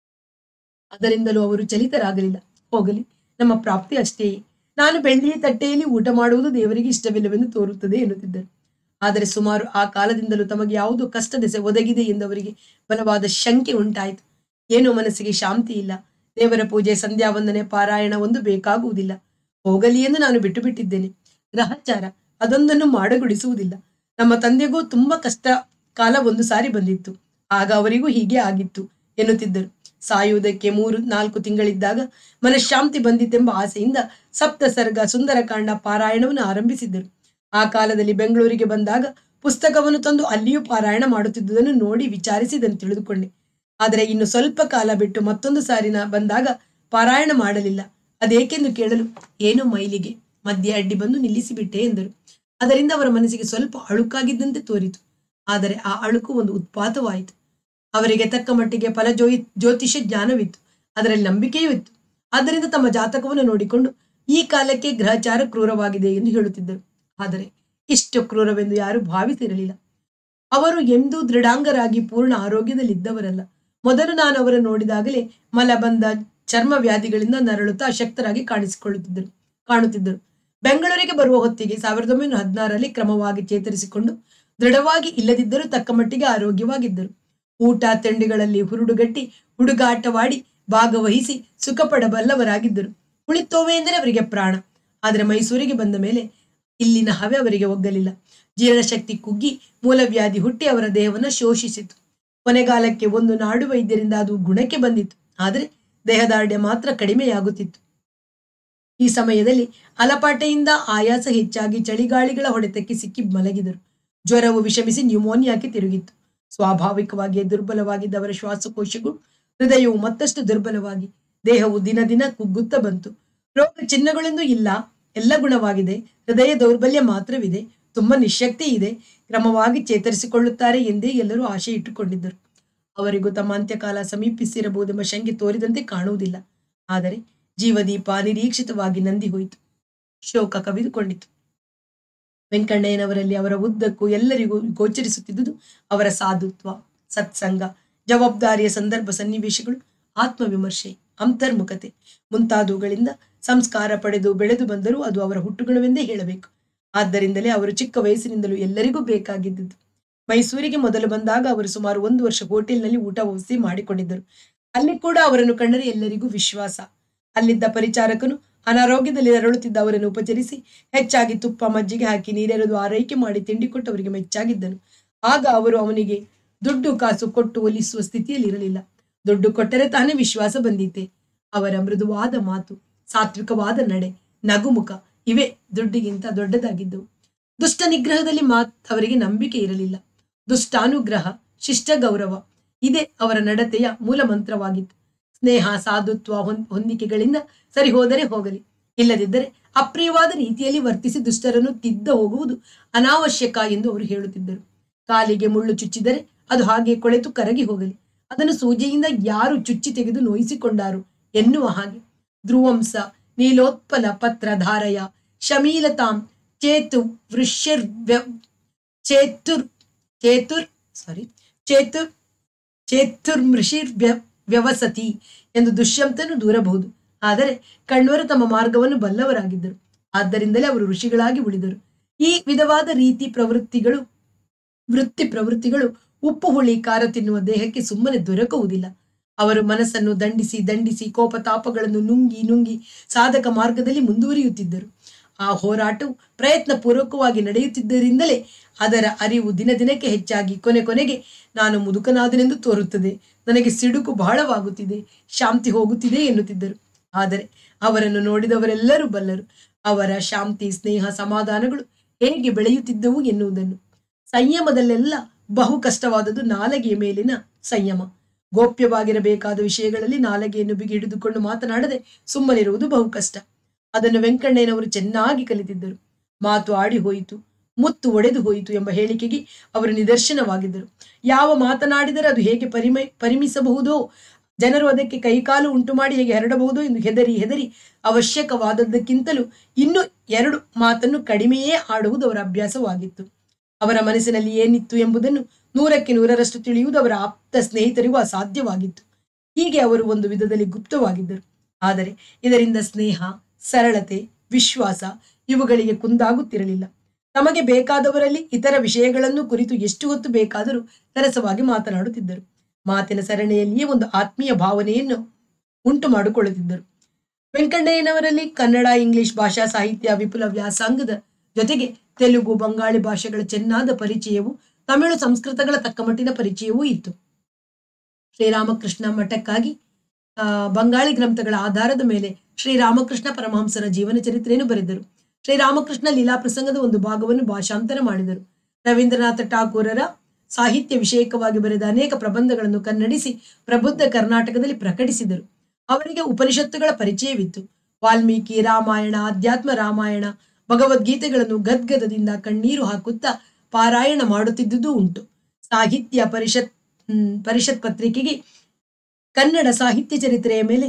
ಅದರಿಂದಲೂ ಅವರು ಚಲಿತರಾಗಲಿಲ್ಲ ಹೋಗಲಿ ನಮ್ಮ ಪ್ರಾಪ್ತಿ ಅಷ್ಟೇಯೇ ನಾನು ಬೆಳ್ಳಿಯ ತಟ್ಟೆಯಲ್ಲಿ ಊಟ ಮಾಡುವುದು ದೇವರಿಗೆ ಇಷ್ಟವಿಲ್ಲವೆಂದು ತೋರುತ್ತದೆ ಎನ್ನುತ್ತಿದ್ದರು ಆದರೆ ಸುಮಾರು ಆ ಕಾಲದಿಂದಲೂ ತಮಗೆ ಯಾವುದೋ ಕಷ್ಟ ದೆಸೆ ಒದಗಿದೆ ಎಂದವರಿಗೆ ಬಲವಾದ ಶಂಕೆ ಉಂಟಾಯಿತು ಏನೋ ಮನಸ್ಸಿಗೆ ಶಾಂತಿ ಇಲ್ಲ ದೇವರ ಪೂಜೆ ಸಂಧ್ಯಾ ವಂದನೆ ಪಾರಾಯಣ ಒಂದು ಬೇಕಾಗುವುದಿಲ್ಲ ಹೋಗಲಿ ಎಂದು ನಾನು ಬಿಟ್ಟು ಬಿಟ್ಟಿದ್ದೇನೆ ಗ್ರಹಚಾರ ಅದೊಂದನ್ನು ಮಾಡಗೊಡಿಸುವುದಿಲ್ಲ ನಮ್ಮ ತಂದೆಗೂ ತುಂಬಾ ಕಷ್ಟ ಕಾಲ ಒಂದು ಸಾರಿ ಬಂದಿತ್ತು ಆಗ ಅವರಿಗೂ ಹೀಗೆ ಆಗಿತ್ತು ಎನ್ನುತ್ತಿದ್ದರು ಸಾಯುವುದಕ್ಕೆ ಮೂರು ನಾಲ್ಕು ತಿಂಗಳಿದ್ದಾಗ ಮನಃಶಾಂತಿ ಬಂದಿತೆಂಬ ಆಸೆಯಿಂದ ಸಪ್ತ ಸರ್ಗ ಸುಂದರಕಾಂಡ ಪಾರಾಯಣವನ್ನು ಆರಂಭಿಸಿದ್ದರು ಆ ಕಾಲದಲ್ಲಿ ಬೆಂಗಳೂರಿಗೆ ಬಂದಾಗ ಪುಸ್ತಕವನ್ನು ತಂದು ಅಲ್ಲಿಯೂ ಪಾರಾಯಣ ಮಾಡುತ್ತಿದ್ದುದನ್ನು ನೋಡಿ ವಿಚಾರಿಸಿದನ್ನು ತಿಳಿದುಕೊಂಡೆ ಆದರೆ ಇನ್ನು ಸ್ವಲ್ಪ ಕಾಲ ಬಿಟ್ಟು ಮತ್ತೊಂದು ಸಾರಿನ ಬಂದಾಗ ಪಾರಾಯಣ ಮಾಡಲಿಲ್ಲ ಅದೇಕೆಂದು ಕೇಳಲು ಏನೋ ಮೈಲಿಗೆ ಮಧ್ಯೆ ಅಡ್ಡಿ ಬಂದು ನಿಲ್ಲಿಸಿಬಿಟ್ಟೆ ಎಂದರು ಅದರಿಂದ ಅವರ ಮನಸ್ಸಿಗೆ ಸ್ವಲ್ಪ ಅಳುಕಾಗಿದ್ದಂತೆ ತೋರಿತು ಆದರೆ ಆ ಅಳುಕು ಒಂದು ಉತ್ಪಾತವಾಯಿತು ಅವರಿಗೆ ತಕ್ಕ ಮಟ್ಟಿಗೆ ಫಲ ಜೋಯಿ ಜ್ಯೋತಿಷ್ಯ ಜ್ಞಾನವಿತ್ತು ಅದರಲ್ಲಿ ನಂಬಿಕೆಯೂ ಇತ್ತು ಆದ್ದರಿಂದ ತಮ್ಮ ಜಾತಕವನ್ನು ನೋಡಿಕೊಂಡು ಈ ಕಾಲಕ್ಕೆ ಗ್ರಹಚಾರ ಕ್ರೂರವಾಗಿದೆ ಎಂದು ಹೇಳುತ್ತಿದ್ದರು ಆದರೆ ಇಷ್ಟು ಕ್ರೂರವೆಂದು ಯಾರು ಭಾವಿಸಿರಲಿಲ್ಲ ಅವರು ಎಂದೂ ದೃಢಾಂಗರಾಗಿ ಪೂರ್ಣ ಆರೋಗ್ಯದಲ್ಲಿದ್ದವರಲ್ಲ ಮೊದಲು ನಾನು ಅವರನ್ನು ನೋಡಿದಾಗಲೇ ಮಲಬಂಧ ಚರ್ಮ ವ್ಯಾಧಿಗಳಿಂದ ನರಳುತ್ತಾ ಅಶಕ್ತರಾಗಿ ಕಾಣಿಸಿಕೊಳ್ಳುತ್ತಿದ್ದರು ಕಾಣುತ್ತಿದ್ದರು ಬೆಂಗಳೂರಿಗೆ ಬರುವ ಹೊತ್ತಿಗೆ ಸಾವಿರದ ಒಂಬೈನೂರ ಹದಿನಾರರಲ್ಲಿ ಕ್ರಮವಾಗಿ ಚೇತರಿಸಿಕೊಂಡು ದೃಢವಾಗಿ ಇಲ್ಲದಿದ್ದರೂ ತಕ್ಕ ಮಟ್ಟಿಗೆ ಆರೋಗ್ಯವಾಗಿದ್ದರು ಊಟ ತಿಂಡಿಗಳಲ್ಲಿ ಹುರುಡುಗಟ್ಟಿ ಹುಡುಗಾಟವಾಡಿ ಭಾಗವಹಿಸಿ ಸುಖಪಡಬಲ್ಲವರಾಗಿದ್ದರು ಕುಳಿತೋವೆ ಎಂದರೆ ಅವರಿಗೆ ಪ್ರಾಣ ಆದರೆ ಮೈಸೂರಿಗೆ ಬಂದ ಮೇಲೆ ಇಲ್ಲಿನ ಹವೆ ಅವರಿಗೆ ಒಗ್ಗಲಿಲ್ಲ ಜೀರ್ಣಶಕ್ತಿ ಕುಗ್ಗಿ ಮೂಲವ್ಯಾಧಿ ಹುಟ್ಟಿ ಅವರ ದೇಹವನ್ನು ಶೋಷಿಸಿತು ಕೊನೆಗಾಲಕ್ಕೆ ಒಂದು ನಾಡು ವೈದ್ಯರಿಂದ ಅದು ಗುಣಕ್ಕೆ ಬಂದಿತ್ತು ಆದರೆ ದೇಹದಾರ್ಢ್ಯ ಮಾತ್ರ ಕಡಿಮೆಯಾಗುತ್ತಿತ್ತು ಈ ಸಮಯದಲ್ಲಿ ಅಲಪಾಟೆಯಿಂದ ಆಯಾಸ ಹೆಚ್ಚಾಗಿ ಚಳಿಗಾಳಿಗಳ ಹೊಡೆತಕ್ಕೆ ಸಿಕ್ಕಿ ಮಲಗಿದರು ಜ್ವರವು ವಿಷಮಿಸಿ ನ್ಯೂಮೋನಿಯಾಕ್ಕೆ ತಿರುಗಿತ್ತು ಸ್ವಾಭಾವಿಕವಾಗಿ ದುರ್ಬಲವಾಗಿದ್ದ ಅವರ ಶ್ವಾಸಕೋಶಗಳು ಹೃದಯವು ಮತ್ತಷ್ಟು ದುರ್ಬಲವಾಗಿ ದೇಹವು ದಿನ ದಿನ ಕುಗ್ಗುತ್ತಾ ಬಂತು ರೋಗ ಚಿಹ್ನಗಳೆಂದು ಇಲ್ಲ ಎಲ್ಲ ಗುಣವಾಗಿದೆ ಹೃದಯ ದೌರ್ಬಲ್ಯ ಮಾತ್ರವಿದೆ ತುಂಬಾ ನಿಶಕ್ತಿ ಇದೆ ಕ್ರಮವಾಗಿ ಚೇತರಿಸಿಕೊಳ್ಳುತ್ತಾರೆ ಎಂದೇ ಎಲ್ಲರೂ ಆಶೆ ಇಟ್ಟುಕೊಂಡಿದ್ದರು ಅವರಿಗೂ ತಮ್ಮ ಅಂತ್ಯಕಾಲ ಸಮೀಪಿಸಿರಬಹುದೆಂಬ ಶಂಕೆ ತೋರಿದಂತೆ ಕಾಣುವುದಿಲ್ಲ ಆದರೆ ಜೀವದೀಪ ನಿರೀಕ್ಷಿತವಾಗಿ ನಂದಿ ಹೋಯಿತು ಶೋಕ ಕವಿದುಕೊಂಡಿತು ವೆಂಕಣ್ಣಯ್ಯನವರಲ್ಲಿ ಅವರ ಉದ್ದಕ್ಕೂ ಎಲ್ಲರಿಗೂ ಗೋಚರಿಸುತ್ತಿದ್ದುದು ಅವರ ಸಾಧುತ್ವ ಸತ್ಸಂಗ ಜವಾಬ್ದಾರಿಯ ಸಂದರ್ಭ ಸನ್ನಿವೇಶಗಳು ಆತ್ಮವಿಮರ್ಶೆ ಅಂತರ್ಮುಖತೆ ಮುಂತಾದವುಗಳಿಂದ ಸಂಸ್ಕಾರ ಪಡೆದು ಬೆಳೆದು ಬಂದರೂ ಅದು ಅವರ ಹುಟ್ಟುಗುಣವೆಂದೇ ಹೇಳಬೇಕು ಆದ್ದರಿಂದಲೇ ಅವರು ಚಿಕ್ಕ ವಯಸ್ಸಿನಿಂದಲೂ ಎಲ್ಲರಿಗೂ ಬೇಕಾಗಿದ್ದುದು ಮೈಸೂರಿಗೆ ಮೊದಲು ಬಂದಾಗ ಅವರು ಸುಮಾರು ಒಂದು ವರ್ಷ ಹೋಟೆಲ್ನಲ್ಲಿ ಊಟ ವಸತಿ ಮಾಡಿಕೊಂಡಿದ್ದರು ಅಲ್ಲಿ ಕೂಡ ಅವರನ್ನು ಕಂಡರೆ ಎಲ್ಲರಿಗೂ ವಿಶ್ವಾಸ ಅಲ್ಲಿದ್ದ ಪರಿಚಾರಕನು ಅನಾರೋಗ್ಯದಲ್ಲಿ ನರಳುತ್ತಿದ್ದ ಅವರನ್ನು ಉಪಚರಿಸಿ ಹೆಚ್ಚಾಗಿ ತುಪ್ಪ ಮಜ್ಜಿಗೆ ಹಾಕಿ ನೀರೆರೆದು ಆರೈಕೆ ಮಾಡಿ ತಿಂಡಿ ಕೊಟ್ಟು ಅವರಿಗೆ ಮೆಚ್ಚಾಗಿದ್ದನು ಆಗ ಅವರು ಅವನಿಗೆ ದುಡ್ಡು ಕಾಸು ಕೊಟ್ಟು ಒಲಿಸುವ ಸ್ಥಿತಿಯಲ್ಲಿ ಇರಲಿಲ್ಲ ದುಡ್ಡು ಕೊಟ್ಟರೆ ತಾನೇ ವಿಶ್ವಾಸ ಬಂದೀತೆ ಅವರ ಮೃದುವಾದ ಮಾತು ಸಾತ್ವಿಕವಾದ ನಡೆ ನಗುಮುಖ ಇವೇ ದುಡ್ಡಿಗಿಂತ ದೊಡ್ಡದಾಗಿದ್ದವು ದುಷ್ಟ ನಿಗ್ರಹದಲ್ಲಿ ಮಾತ್ ಅವರಿಗೆ ನಂಬಿಕೆ ಇರಲಿಲ್ಲ ದುಷ್ಟಾನುಗ್ರಹ ಶಿಷ್ಟ ಗೌರವ ಇದೇ ಅವರ ನಡತೆಯ ಮೂಲ ಮಂತ್ರವಾಗಿತ್ತು ಸ್ನೇಹ ಸಾಧುತ್ವ ಹೊಂದ್ ಹೊಂದಿಕೆಗಳಿಂದ ಸರಿ ಹೋದರೆ ಹೋಗಲಿ ಇಲ್ಲದಿದ್ದರೆ ಅಪ್ರಿಯವಾದ ರೀತಿಯಲ್ಲಿ ವರ್ತಿಸಿ ದುಷ್ಟರನ್ನು ತಿದ್ದ ಹೋಗುವುದು ಅನಾವಶ್ಯಕ ಎಂದು ಅವರು ಹೇಳುತ್ತಿದ್ದರು ಕಾಲಿಗೆ ಮುಳ್ಳು ಚುಚ್ಚಿದರೆ ಅದು ಹಾಗೆ ಕೊಳೆತು ಕರಗಿ ಹೋಗಲಿ ಅದನ್ನು ಸೂಜಿಯಿಂದ ಯಾರು ಚುಚ್ಚಿ ತೆಗೆದು ನೋಯಿಸಿಕೊಂಡಾರು ಎನ್ನುವ ಹಾಗೆ ಧ್ರುವಂಸ ನೀಲೋತ್ಪಲ ಪತ್ರ ಧಾರಯ ಶಮೀಲತಾಂ ಚೇತು ವೃಷ್ಯರ್ ಚೇತುರ್ ಚೇತುರ್ ಸಾರಿ ಚೇತುರ್ ಚೇತುರ್ಮೃಷಿರ್ ವ್ಯವಸತಿ ಎಂದು ದುಷ್ಯಂತನು ದೂರಬಹುದು ಆದರೆ ಕಣ್ವರು ತಮ್ಮ ಮಾರ್ಗವನ್ನು ಬಲ್ಲವರಾಗಿದ್ದರು ಆದ್ದರಿಂದಲೇ ಅವರು ಋಷಿಗಳಾಗಿ ಉಳಿದರು ಈ ವಿಧವಾದ ರೀತಿ ಪ್ರವೃತ್ತಿಗಳು ವೃತ್ತಿ ಪ್ರವೃತ್ತಿಗಳು ಉಪ್ಪು ಹುಳಿ ಖಾರ ತಿನ್ನುವ ದೇಹಕ್ಕೆ ಸುಮ್ಮನೆ ದೊರಕುವುದಿಲ್ಲ ಅವರು ಮನಸ್ಸನ್ನು ದಂಡಿಸಿ ದಂಡಿಸಿ ಕೋಪತಾಪಗಳನ್ನು ನುಂಗಿ ನುಂಗಿ ಸಾಧಕ ಮಾರ್ಗದಲ್ಲಿ ಮುಂದುವರಿಯುತ್ತಿದ್ದರು ಆ ಹೋರಾಟವು ಪ್ರಯತ್ನ ಪೂರ್ವಕವಾಗಿ ನಡೆಯುತ್ತಿದ್ದರಿಂದಲೇ ಅದರ ಅರಿವು ದಿನ ದಿನಕ್ಕೆ ಹೆಚ್ಚಾಗಿ ಕೊನೆ ಕೊನೆಗೆ ನಾನು ಮುದುಕನಾದನೆಂದು ತೋರುತ್ತದೆ ನನಗೆ ಸಿಡುಕು ಬಹಳವಾಗುತ್ತಿದೆ ಶಾಂತಿ ಹೋಗುತ್ತಿದೆ ಎನ್ನುತ್ತಿದ್ದರು ಆದರೆ ಅವರನ್ನು ನೋಡಿದವರೆಲ್ಲರೂ ಬಲ್ಲರು ಅವರ ಶಾಂತಿ ಸ್ನೇಹ ಸಮಾಧಾನಗಳು ಹೇಗೆ ಬೆಳೆಯುತ್ತಿದ್ದವು ಎನ್ನುವುದನ್ನು ಸಂಯಮದಲ್ಲೆಲ್ಲ ಬಹು ಕಷ್ಟವಾದದ್ದು ನಾಲಗೆಯ ಮೇಲಿನ ಸಂಯಮ ಗೋಪ್ಯವಾಗಿರಬೇಕಾದ ವಿಷಯಗಳಲ್ಲಿ ನಾಲಗೆಯನ್ನು ಬಿಗಿ ಹಿಡಿದುಕೊಂಡು ಮಾತನಾಡದೆ ಸುಮ್ಮನಿರುವುದು ಬಹು ಕಷ್ಟ ಅದನ್ನು ವೆಂಕಣ್ಣಯ್ಯನವರು ಚೆನ್ನಾಗಿ ಕಲಿತಿದ್ದರು ಮಾತು ಆಡಿ ಹೋಯಿತು ಮುತ್ತು ಒಡೆದು ಹೋಯಿತು ಎಂಬ ಹೇಳಿಕೆಗೆ ಅವರು ನಿದರ್ಶನವಾಗಿದ್ದರು ಯಾವ ಮಾತನಾಡಿದರೆ ಅದು ಹೇಗೆ ಪರಿಮ ಪರಿಮಿಸಬಹುದೋ ಜನರು ಅದಕ್ಕೆ ಕೈಕಾಲು ಉಂಟು ಮಾಡಿ ಹೇಗೆ ಹರಡಬಹುದೋ ಎಂದು ಹೆದರಿ ಹೆದರಿ ಅವಶ್ಯಕವಾದದ್ದಕ್ಕಿಂತಲೂ ಇನ್ನು ಎರಡು ಮಾತನ್ನು ಕಡಿಮೆಯೇ ಆಡುವುದು ಅವರ ಅಭ್ಯಾಸವಾಗಿತ್ತು ಅವರ ಮನಸ್ಸಿನಲ್ಲಿ ಏನಿತ್ತು ಎಂಬುದನ್ನು ನೂರಕ್ಕೆ ನೂರರಷ್ಟು ತಿಳಿಯುವುದು ಅವರ ಆಪ್ತ ಸ್ನೇಹಿತರಿಗೂ ಅಸಾಧ್ಯವಾಗಿತ್ತು ಹೀಗೆ ಅವರು ಒಂದು ವಿಧದಲ್ಲಿ ಗುಪ್ತವಾಗಿದ್ದರು ಆದರೆ ಇದರಿಂದ ಸ್ನೇಹ ಸರಳತೆ ವಿಶ್ವಾಸ ಇವುಗಳಿಗೆ ಕುಂದಾಗುತ್ತಿರಲಿಲ್ಲ ತಮಗೆ ಬೇಕಾದವರಲ್ಲಿ ಇತರ ವಿಷಯಗಳನ್ನು ಕುರಿತು ಎಷ್ಟು ಹೊತ್ತು ಬೇಕಾದರೂ ಸರಸವಾಗಿ ಮಾತನಾಡುತ್ತಿದ್ದರು ಮಾತಿನ ಸರಣಿಯಲ್ಲಿಯೇ ಒಂದು ಆತ್ಮೀಯ ಭಾವನೆಯನ್ನು ಉಂಟು ಮಾಡಿಕೊಳ್ಳುತ್ತಿದ್ದರು ವೆಂಕಣ್ಣಯ್ಯನವರಲ್ಲಿ ಕನ್ನಡ ಇಂಗ್ಲಿಷ್ ಭಾಷಾ ಸಾಹಿತ್ಯ ವಿಪುಲ ವ್ಯಾಸಂಗದ ಜೊತೆಗೆ ತೆಲುಗು ಬಂಗಾಳಿ ಭಾಷೆಗಳ ಚೆನ್ನಾದ ಪರಿಚಯವು ತಮಿಳು ಸಂಸ್ಕೃತಗಳ ತಕ್ಕಮಟ್ಟಿನ ಪರಿಚಯವೂ ಇತ್ತು ಶ್ರೀರಾಮಕೃಷ್ಣ ಮಠಕ್ಕಾಗಿ ಆ, ಬಂಗಾಳಿ ಗ್ರಂಥಗಳ ಆಧಾರದ ಮೇಲೆ ಶ್ರೀರಾಮಕೃಷ್ಣ ಪರಮಹಂಸರ ಜೀವನ ಚರಿತ್ರೆಯನ್ನು ಬರೆದರು ಶ್ರೀರಾಮಕೃಷ್ಣ ಲೀಲಾ ಪ್ರಸಂಗದ ಒಂದು ಭಾಗವನ್ನು ಭಾಷಾಂತರ ಮಾಡಿದರು ರವೀಂದ್ರನಾಥ ಠಾಕೂರರ ಸಾಹಿತ್ಯ ವಿಷಯಕವಾಗಿ ಬರೆದ ಅನೇಕ ಪ್ರಬಂಧಗಳನ್ನು ಕನ್ನಡಿಸಿ ಪ್ರಬುದ್ಧ ಕರ್ನಾಟಕದಲ್ಲಿ ಪ್ರಕಟಿಸಿದರು ಅವರಿಗೆ ಉಪನಿಷತ್ತುಗಳ ಪರಿಚಯವಿತ್ತು ವಾಲ್ಮೀಕಿ ರಾಮಾಯಣ ಅಧ್ಯಾತ್ಮ ರಾಮಾಯಣ ಭಗವದ್ಗೀತೆಗಳನ್ನು ಗದ್ಗದದಿಂದ ಕಣ್ಣೀರು ಹಾಕುತ್ತಾ ಪಾರಾಯಣ ಮಾಡುತ್ತಿದ್ದುದು ಉಂಟು ಸಾಹಿತ್ಯ ಪರಿಷತ್ ಹ್ಮ್, ಪರಿಷತ್ ಪತ್ರಿಕೆಗೆ ಕನ್ನಡ ಸಾಹಿತ್ಯ ಚರಿತ್ರೆಯ ಮೇಲೆ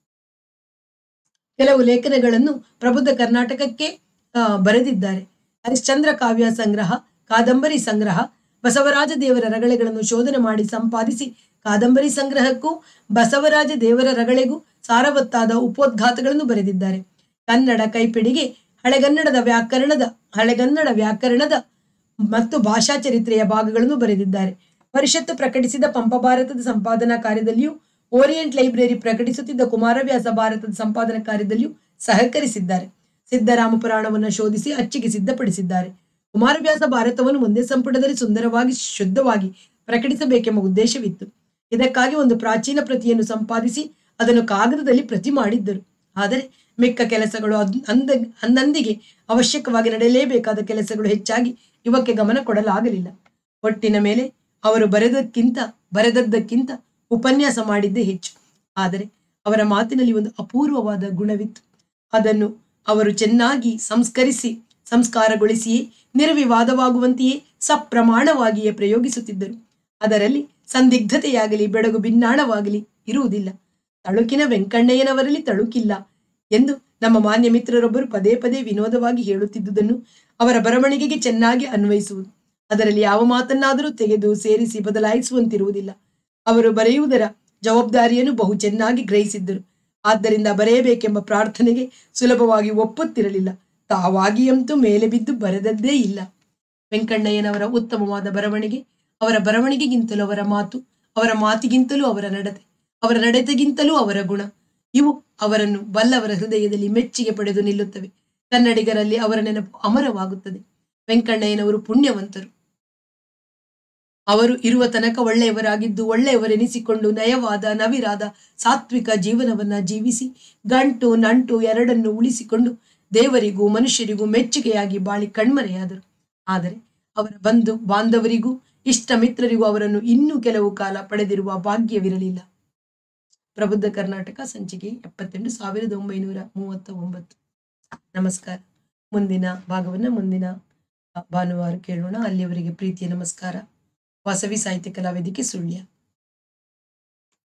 ಕೆಲವು ಲೇಖನಗಳನ್ನು ಪ್ರಬುದ್ಧ ಕರ್ನಾಟಕಕ್ಕೆ ಆ, ಬರೆದಿದ್ದಾರೆ ಹರಿಶ್ಚಂದ್ರ ಕಾವ್ಯ ಸಂಗ್ರಹ ಕಾದಂಬರಿ ಸಂಗ್ರಹ ಬಸವರಾಜ ದೇವರ ರಗಳೆಗಳನ್ನು ಶೋಧನೆ ಮಾಡಿ ಸಂಪಾದಿಸಿ ಕಾದಂಬರಿ ಸಂಗ್ರಹಕ್ಕೂ ಬಸವರಾಜ ದೇವರ ರಗಳೆಗೂ ಸಾರವತ್ತಾದ ಉಪೋದ್ಘಾತಗಳನ್ನು ಬರೆದಿದ್ದಾರೆ ಕನ್ನಡ ಕೈಪಿಡಿಗೆ ಹಳೆಗನ್ನಡದ ವ್ಯಾಕರಣದ ಹಳೆಗನ್ನಡ ವ್ಯಾಕರಣದ ಮತ್ತು ಭಾಷಾ ಚರಿತ್ರೆಯ ಭಾಗಗಳನ್ನು ಬರೆದಿದ್ದಾರೆ ಪರಿಷತ್ತು ಪ್ರಕಟಿಸಿದ ಪಂಪ ಭಾರತದ ಸಂಪಾದನಾ ಕಾರ್ಯದಲ್ಲಿಯೂ ಓರಿಯೆಂಟ್ ಲೈಬ್ರರಿ ಪ್ರಕಟಿಸುತ್ತಿದ್ದ ಕುಮಾರವ್ಯಾಸ ಭಾರತದ ಸಂಪಾದನಾ ಕಾರ್ಯದಲ್ಲಿಯೂ ಸಹಕರಿಸಿದ್ದಾರೆ ಸಿದ್ದರಾಮ ಪುರಾಣವನ್ನು ಶೋಧಿಸಿ ಅಚ್ಚಿಗೆ ಸಿದ್ಧಪಡಿಸಿದ್ದಾರೆ ಕುಮಾರವ್ಯಾಸ ಭಾರತವನ್ನು ಒಂದೇ ಸಂಪುಟದಲ್ಲಿ ಸುಂದರವಾಗಿ ಶುದ್ಧವಾಗಿ ಪ್ರಕಟಿಸಬೇಕೆಂಬ ಉದ್ದೇಶವಿತ್ತು ಇದಕ್ಕಾಗಿ ಒಂದು ಪ್ರಾಚೀನ ಪ್ರತಿಯನ್ನು ಸಂಪಾದಿಸಿ ಅದನ್ನು ಕಾಗದದಲ್ಲಿ ಪ್ರತಿ ಮಾಡಿದ್ದರು ಆದರೆ ಮಿಕ್ಕ ಕೆಲಸಗಳು ಅದ್- ಅಂದ ಅಂದಂದಿಗೆ ಅವಶ್ಯಕವಾಗಿ ನಡೆಯಲೇಬೇಕಾದ ಕೆಲಸಗಳು ಹೆಚ್ಚಾಗಿ ಇವಕ್ಕೆ ಗಮನ ಕೊಡಲಾಗಲಿಲ್ಲ ಒಟ್ಟಿನ ಮೇಲೆ ಅವರು ಬರೆದಕ್ಕಿಂತ ಬರೆದದ್ದಕ್ಕಿಂತ ಉಪನ್ಯಾಸ ಮಾಡಿದ್ದೇ ಹೆಚ್ಚು ಆದರೆ ಅವರ ಮಾತಿನಲ್ಲಿ ಒಂದು ಅಪೂರ್ವವಾದ ಗುಣವಿತ್ತು ಅದನ್ನು ಅವರು ಚೆನ್ನಾಗಿ ಸಂಸ್ಕರಿಸಿ ಸಂಸ್ಕಾರಗೊಳಿಸಿಯೇ ನಿರ್ವಿವಾದವಾಗುವಂತೆಯೇ ಸಪ್ರಮಾಣವಾಗಿಯೇ ಪ್ರಯೋಗಿಸುತ್ತಿದ್ದರು ಅದರಲ್ಲಿ ಸಂದಿಗ್ಧತೆಯಾಗಲಿ ಬೆಳಗು ಭಿನ್ನಾಣವಾಗಲಿ ಇರುವುದಿಲ್ಲ ತಳುಕಿನ ವೆಂಕಣ್ಣಯ್ಯನವರಲ್ಲಿ ತಳುಕಿಲ್ಲ ಎಂದು ನಮ್ಮ ಮಾನ್ಯ ಮಿತ್ರರೊಬ್ಬರು ಪದೇ ಪದೇ ವಿನೋದವಾಗಿ ಹೇಳುತ್ತಿದ್ದುದನ್ನು ಅವರ ಬರವಣಿಗೆಗೆ ಚೆನ್ನಾಗಿ ಅನ್ವಯಿಸುವುದು ಅದರಲ್ಲಿ ಯಾವ ಮಾತನ್ನಾದರೂ ತೆಗೆದು ಸೇರಿಸಿ ಬದಲಾಯಿಸುವಂತಿರುವುದಿಲ್ಲ ಅವರು ಬರೆಯುವುದರ ಜವಾಬ್ದಾರಿಯನ್ನು ಬಹು ಚೆನ್ನಾಗಿ ಗ್ರಹಿಸಿದ್ದರು ಆದ್ದರಿಂದ ಬರೆಯಬೇಕೆಂಬ ಪ್ರಾರ್ಥನೆಗೆ ಸುಲಭವಾಗಿ ಒಪ್ಪುತ್ತಿರಲಿಲ್ಲ ತಾವಾಗಿಯಂತೂ ಮೇಲೆ ಬಿದ್ದು ಬರೆದದ್ದೇ ಇಲ್ಲ ವೆಂಕಣ್ಣಯ್ಯನವರ ಉತ್ತಮವಾದ ಬರವಣಿಗೆ ಅವರ ಬರವಣಿಗೆಗಿಂತಲೂ ಅವರ ಮಾತು ಅವರ ಮಾತಿಗಿಂತಲೂ ಅವರ ನಡತೆ ಅವರ ನಡತೆಗಿಂತಲೂ ಅವರ ಗುಣ ಇವು ಅವರನ್ನು ಬಲ್ಲವರ ಹೃದಯದಲ್ಲಿ ಮೆಚ್ಚುಗೆ ಪಡೆದು ನಿಲ್ಲುತ್ತವೆ ಕನ್ನಡಿಗರಲ್ಲಿ ಅವರ ನೆನಪು ಅಮರವಾಗುತ್ತದೆ ವೆಂಕಣ್ಣಯ್ಯನವರು ಪುಣ್ಯವಂತರು ಅವರು ಇರುವ ತನಕ ಒಳ್ಳೆಯವರಾಗಿದ್ದು ಒಳ್ಳೆಯವರೆನಿಸಿಕೊಂಡು ನಯವಾದ ನವಿರಾದ ಸಾತ್ವಿಕ ಜೀವನವನ್ನ ಜೀವಿಸಿ ಗಂಟು ನಂಟು ಎರಡನ್ನು ಉಳಿಸಿಕೊಂಡು ದೇವರಿಗೂ ಮನುಷ್ಯರಿಗೂ ಮೆಚ್ಚುಗೆಯಾಗಿ ಬಾಳಿ ಕಣ್ಮರೆಯಾದರು ಆದರೆ ಅವರ ಬಂಧು ಬಾಂಧವರಿಗೂ ಇಷ್ಟ ಮಿತ್ರರಿಗೂ ಅವರನ್ನು ಇನ್ನೂ ಕೆಲವು ಕಾಲ ಪಡೆದಿರುವ ಭಾಗ್ಯವಿರಲಿಲ್ಲ ಪ್ರಬುದ್ಧ ಕರ್ನಾಟಕ ಸಂಚಿಕೆ ಎಪ್ಪತ್ತೆಂಟು ಸಾವಿರದ ಒಂಬೈನೂರ ಮೂವತ್ತ ಒಂಬತ್ತು ನಮಸ್ಕಾರ ಮುಂದಿನ ಭಾಗವನ್ನು ಮುಂದಿನ ಭಾನುವಾರ ಕೇಳೋಣ ಅಲ್ಲಿಯವರೆಗೆ ಪ್ರೀತಿಯ ನಮಸ್ಕಾರ ವಾಸವಿ ಸಾಹಿತ್ಯ ಕಲಾವೇದಿಕೆ ಸುಳ್ಯ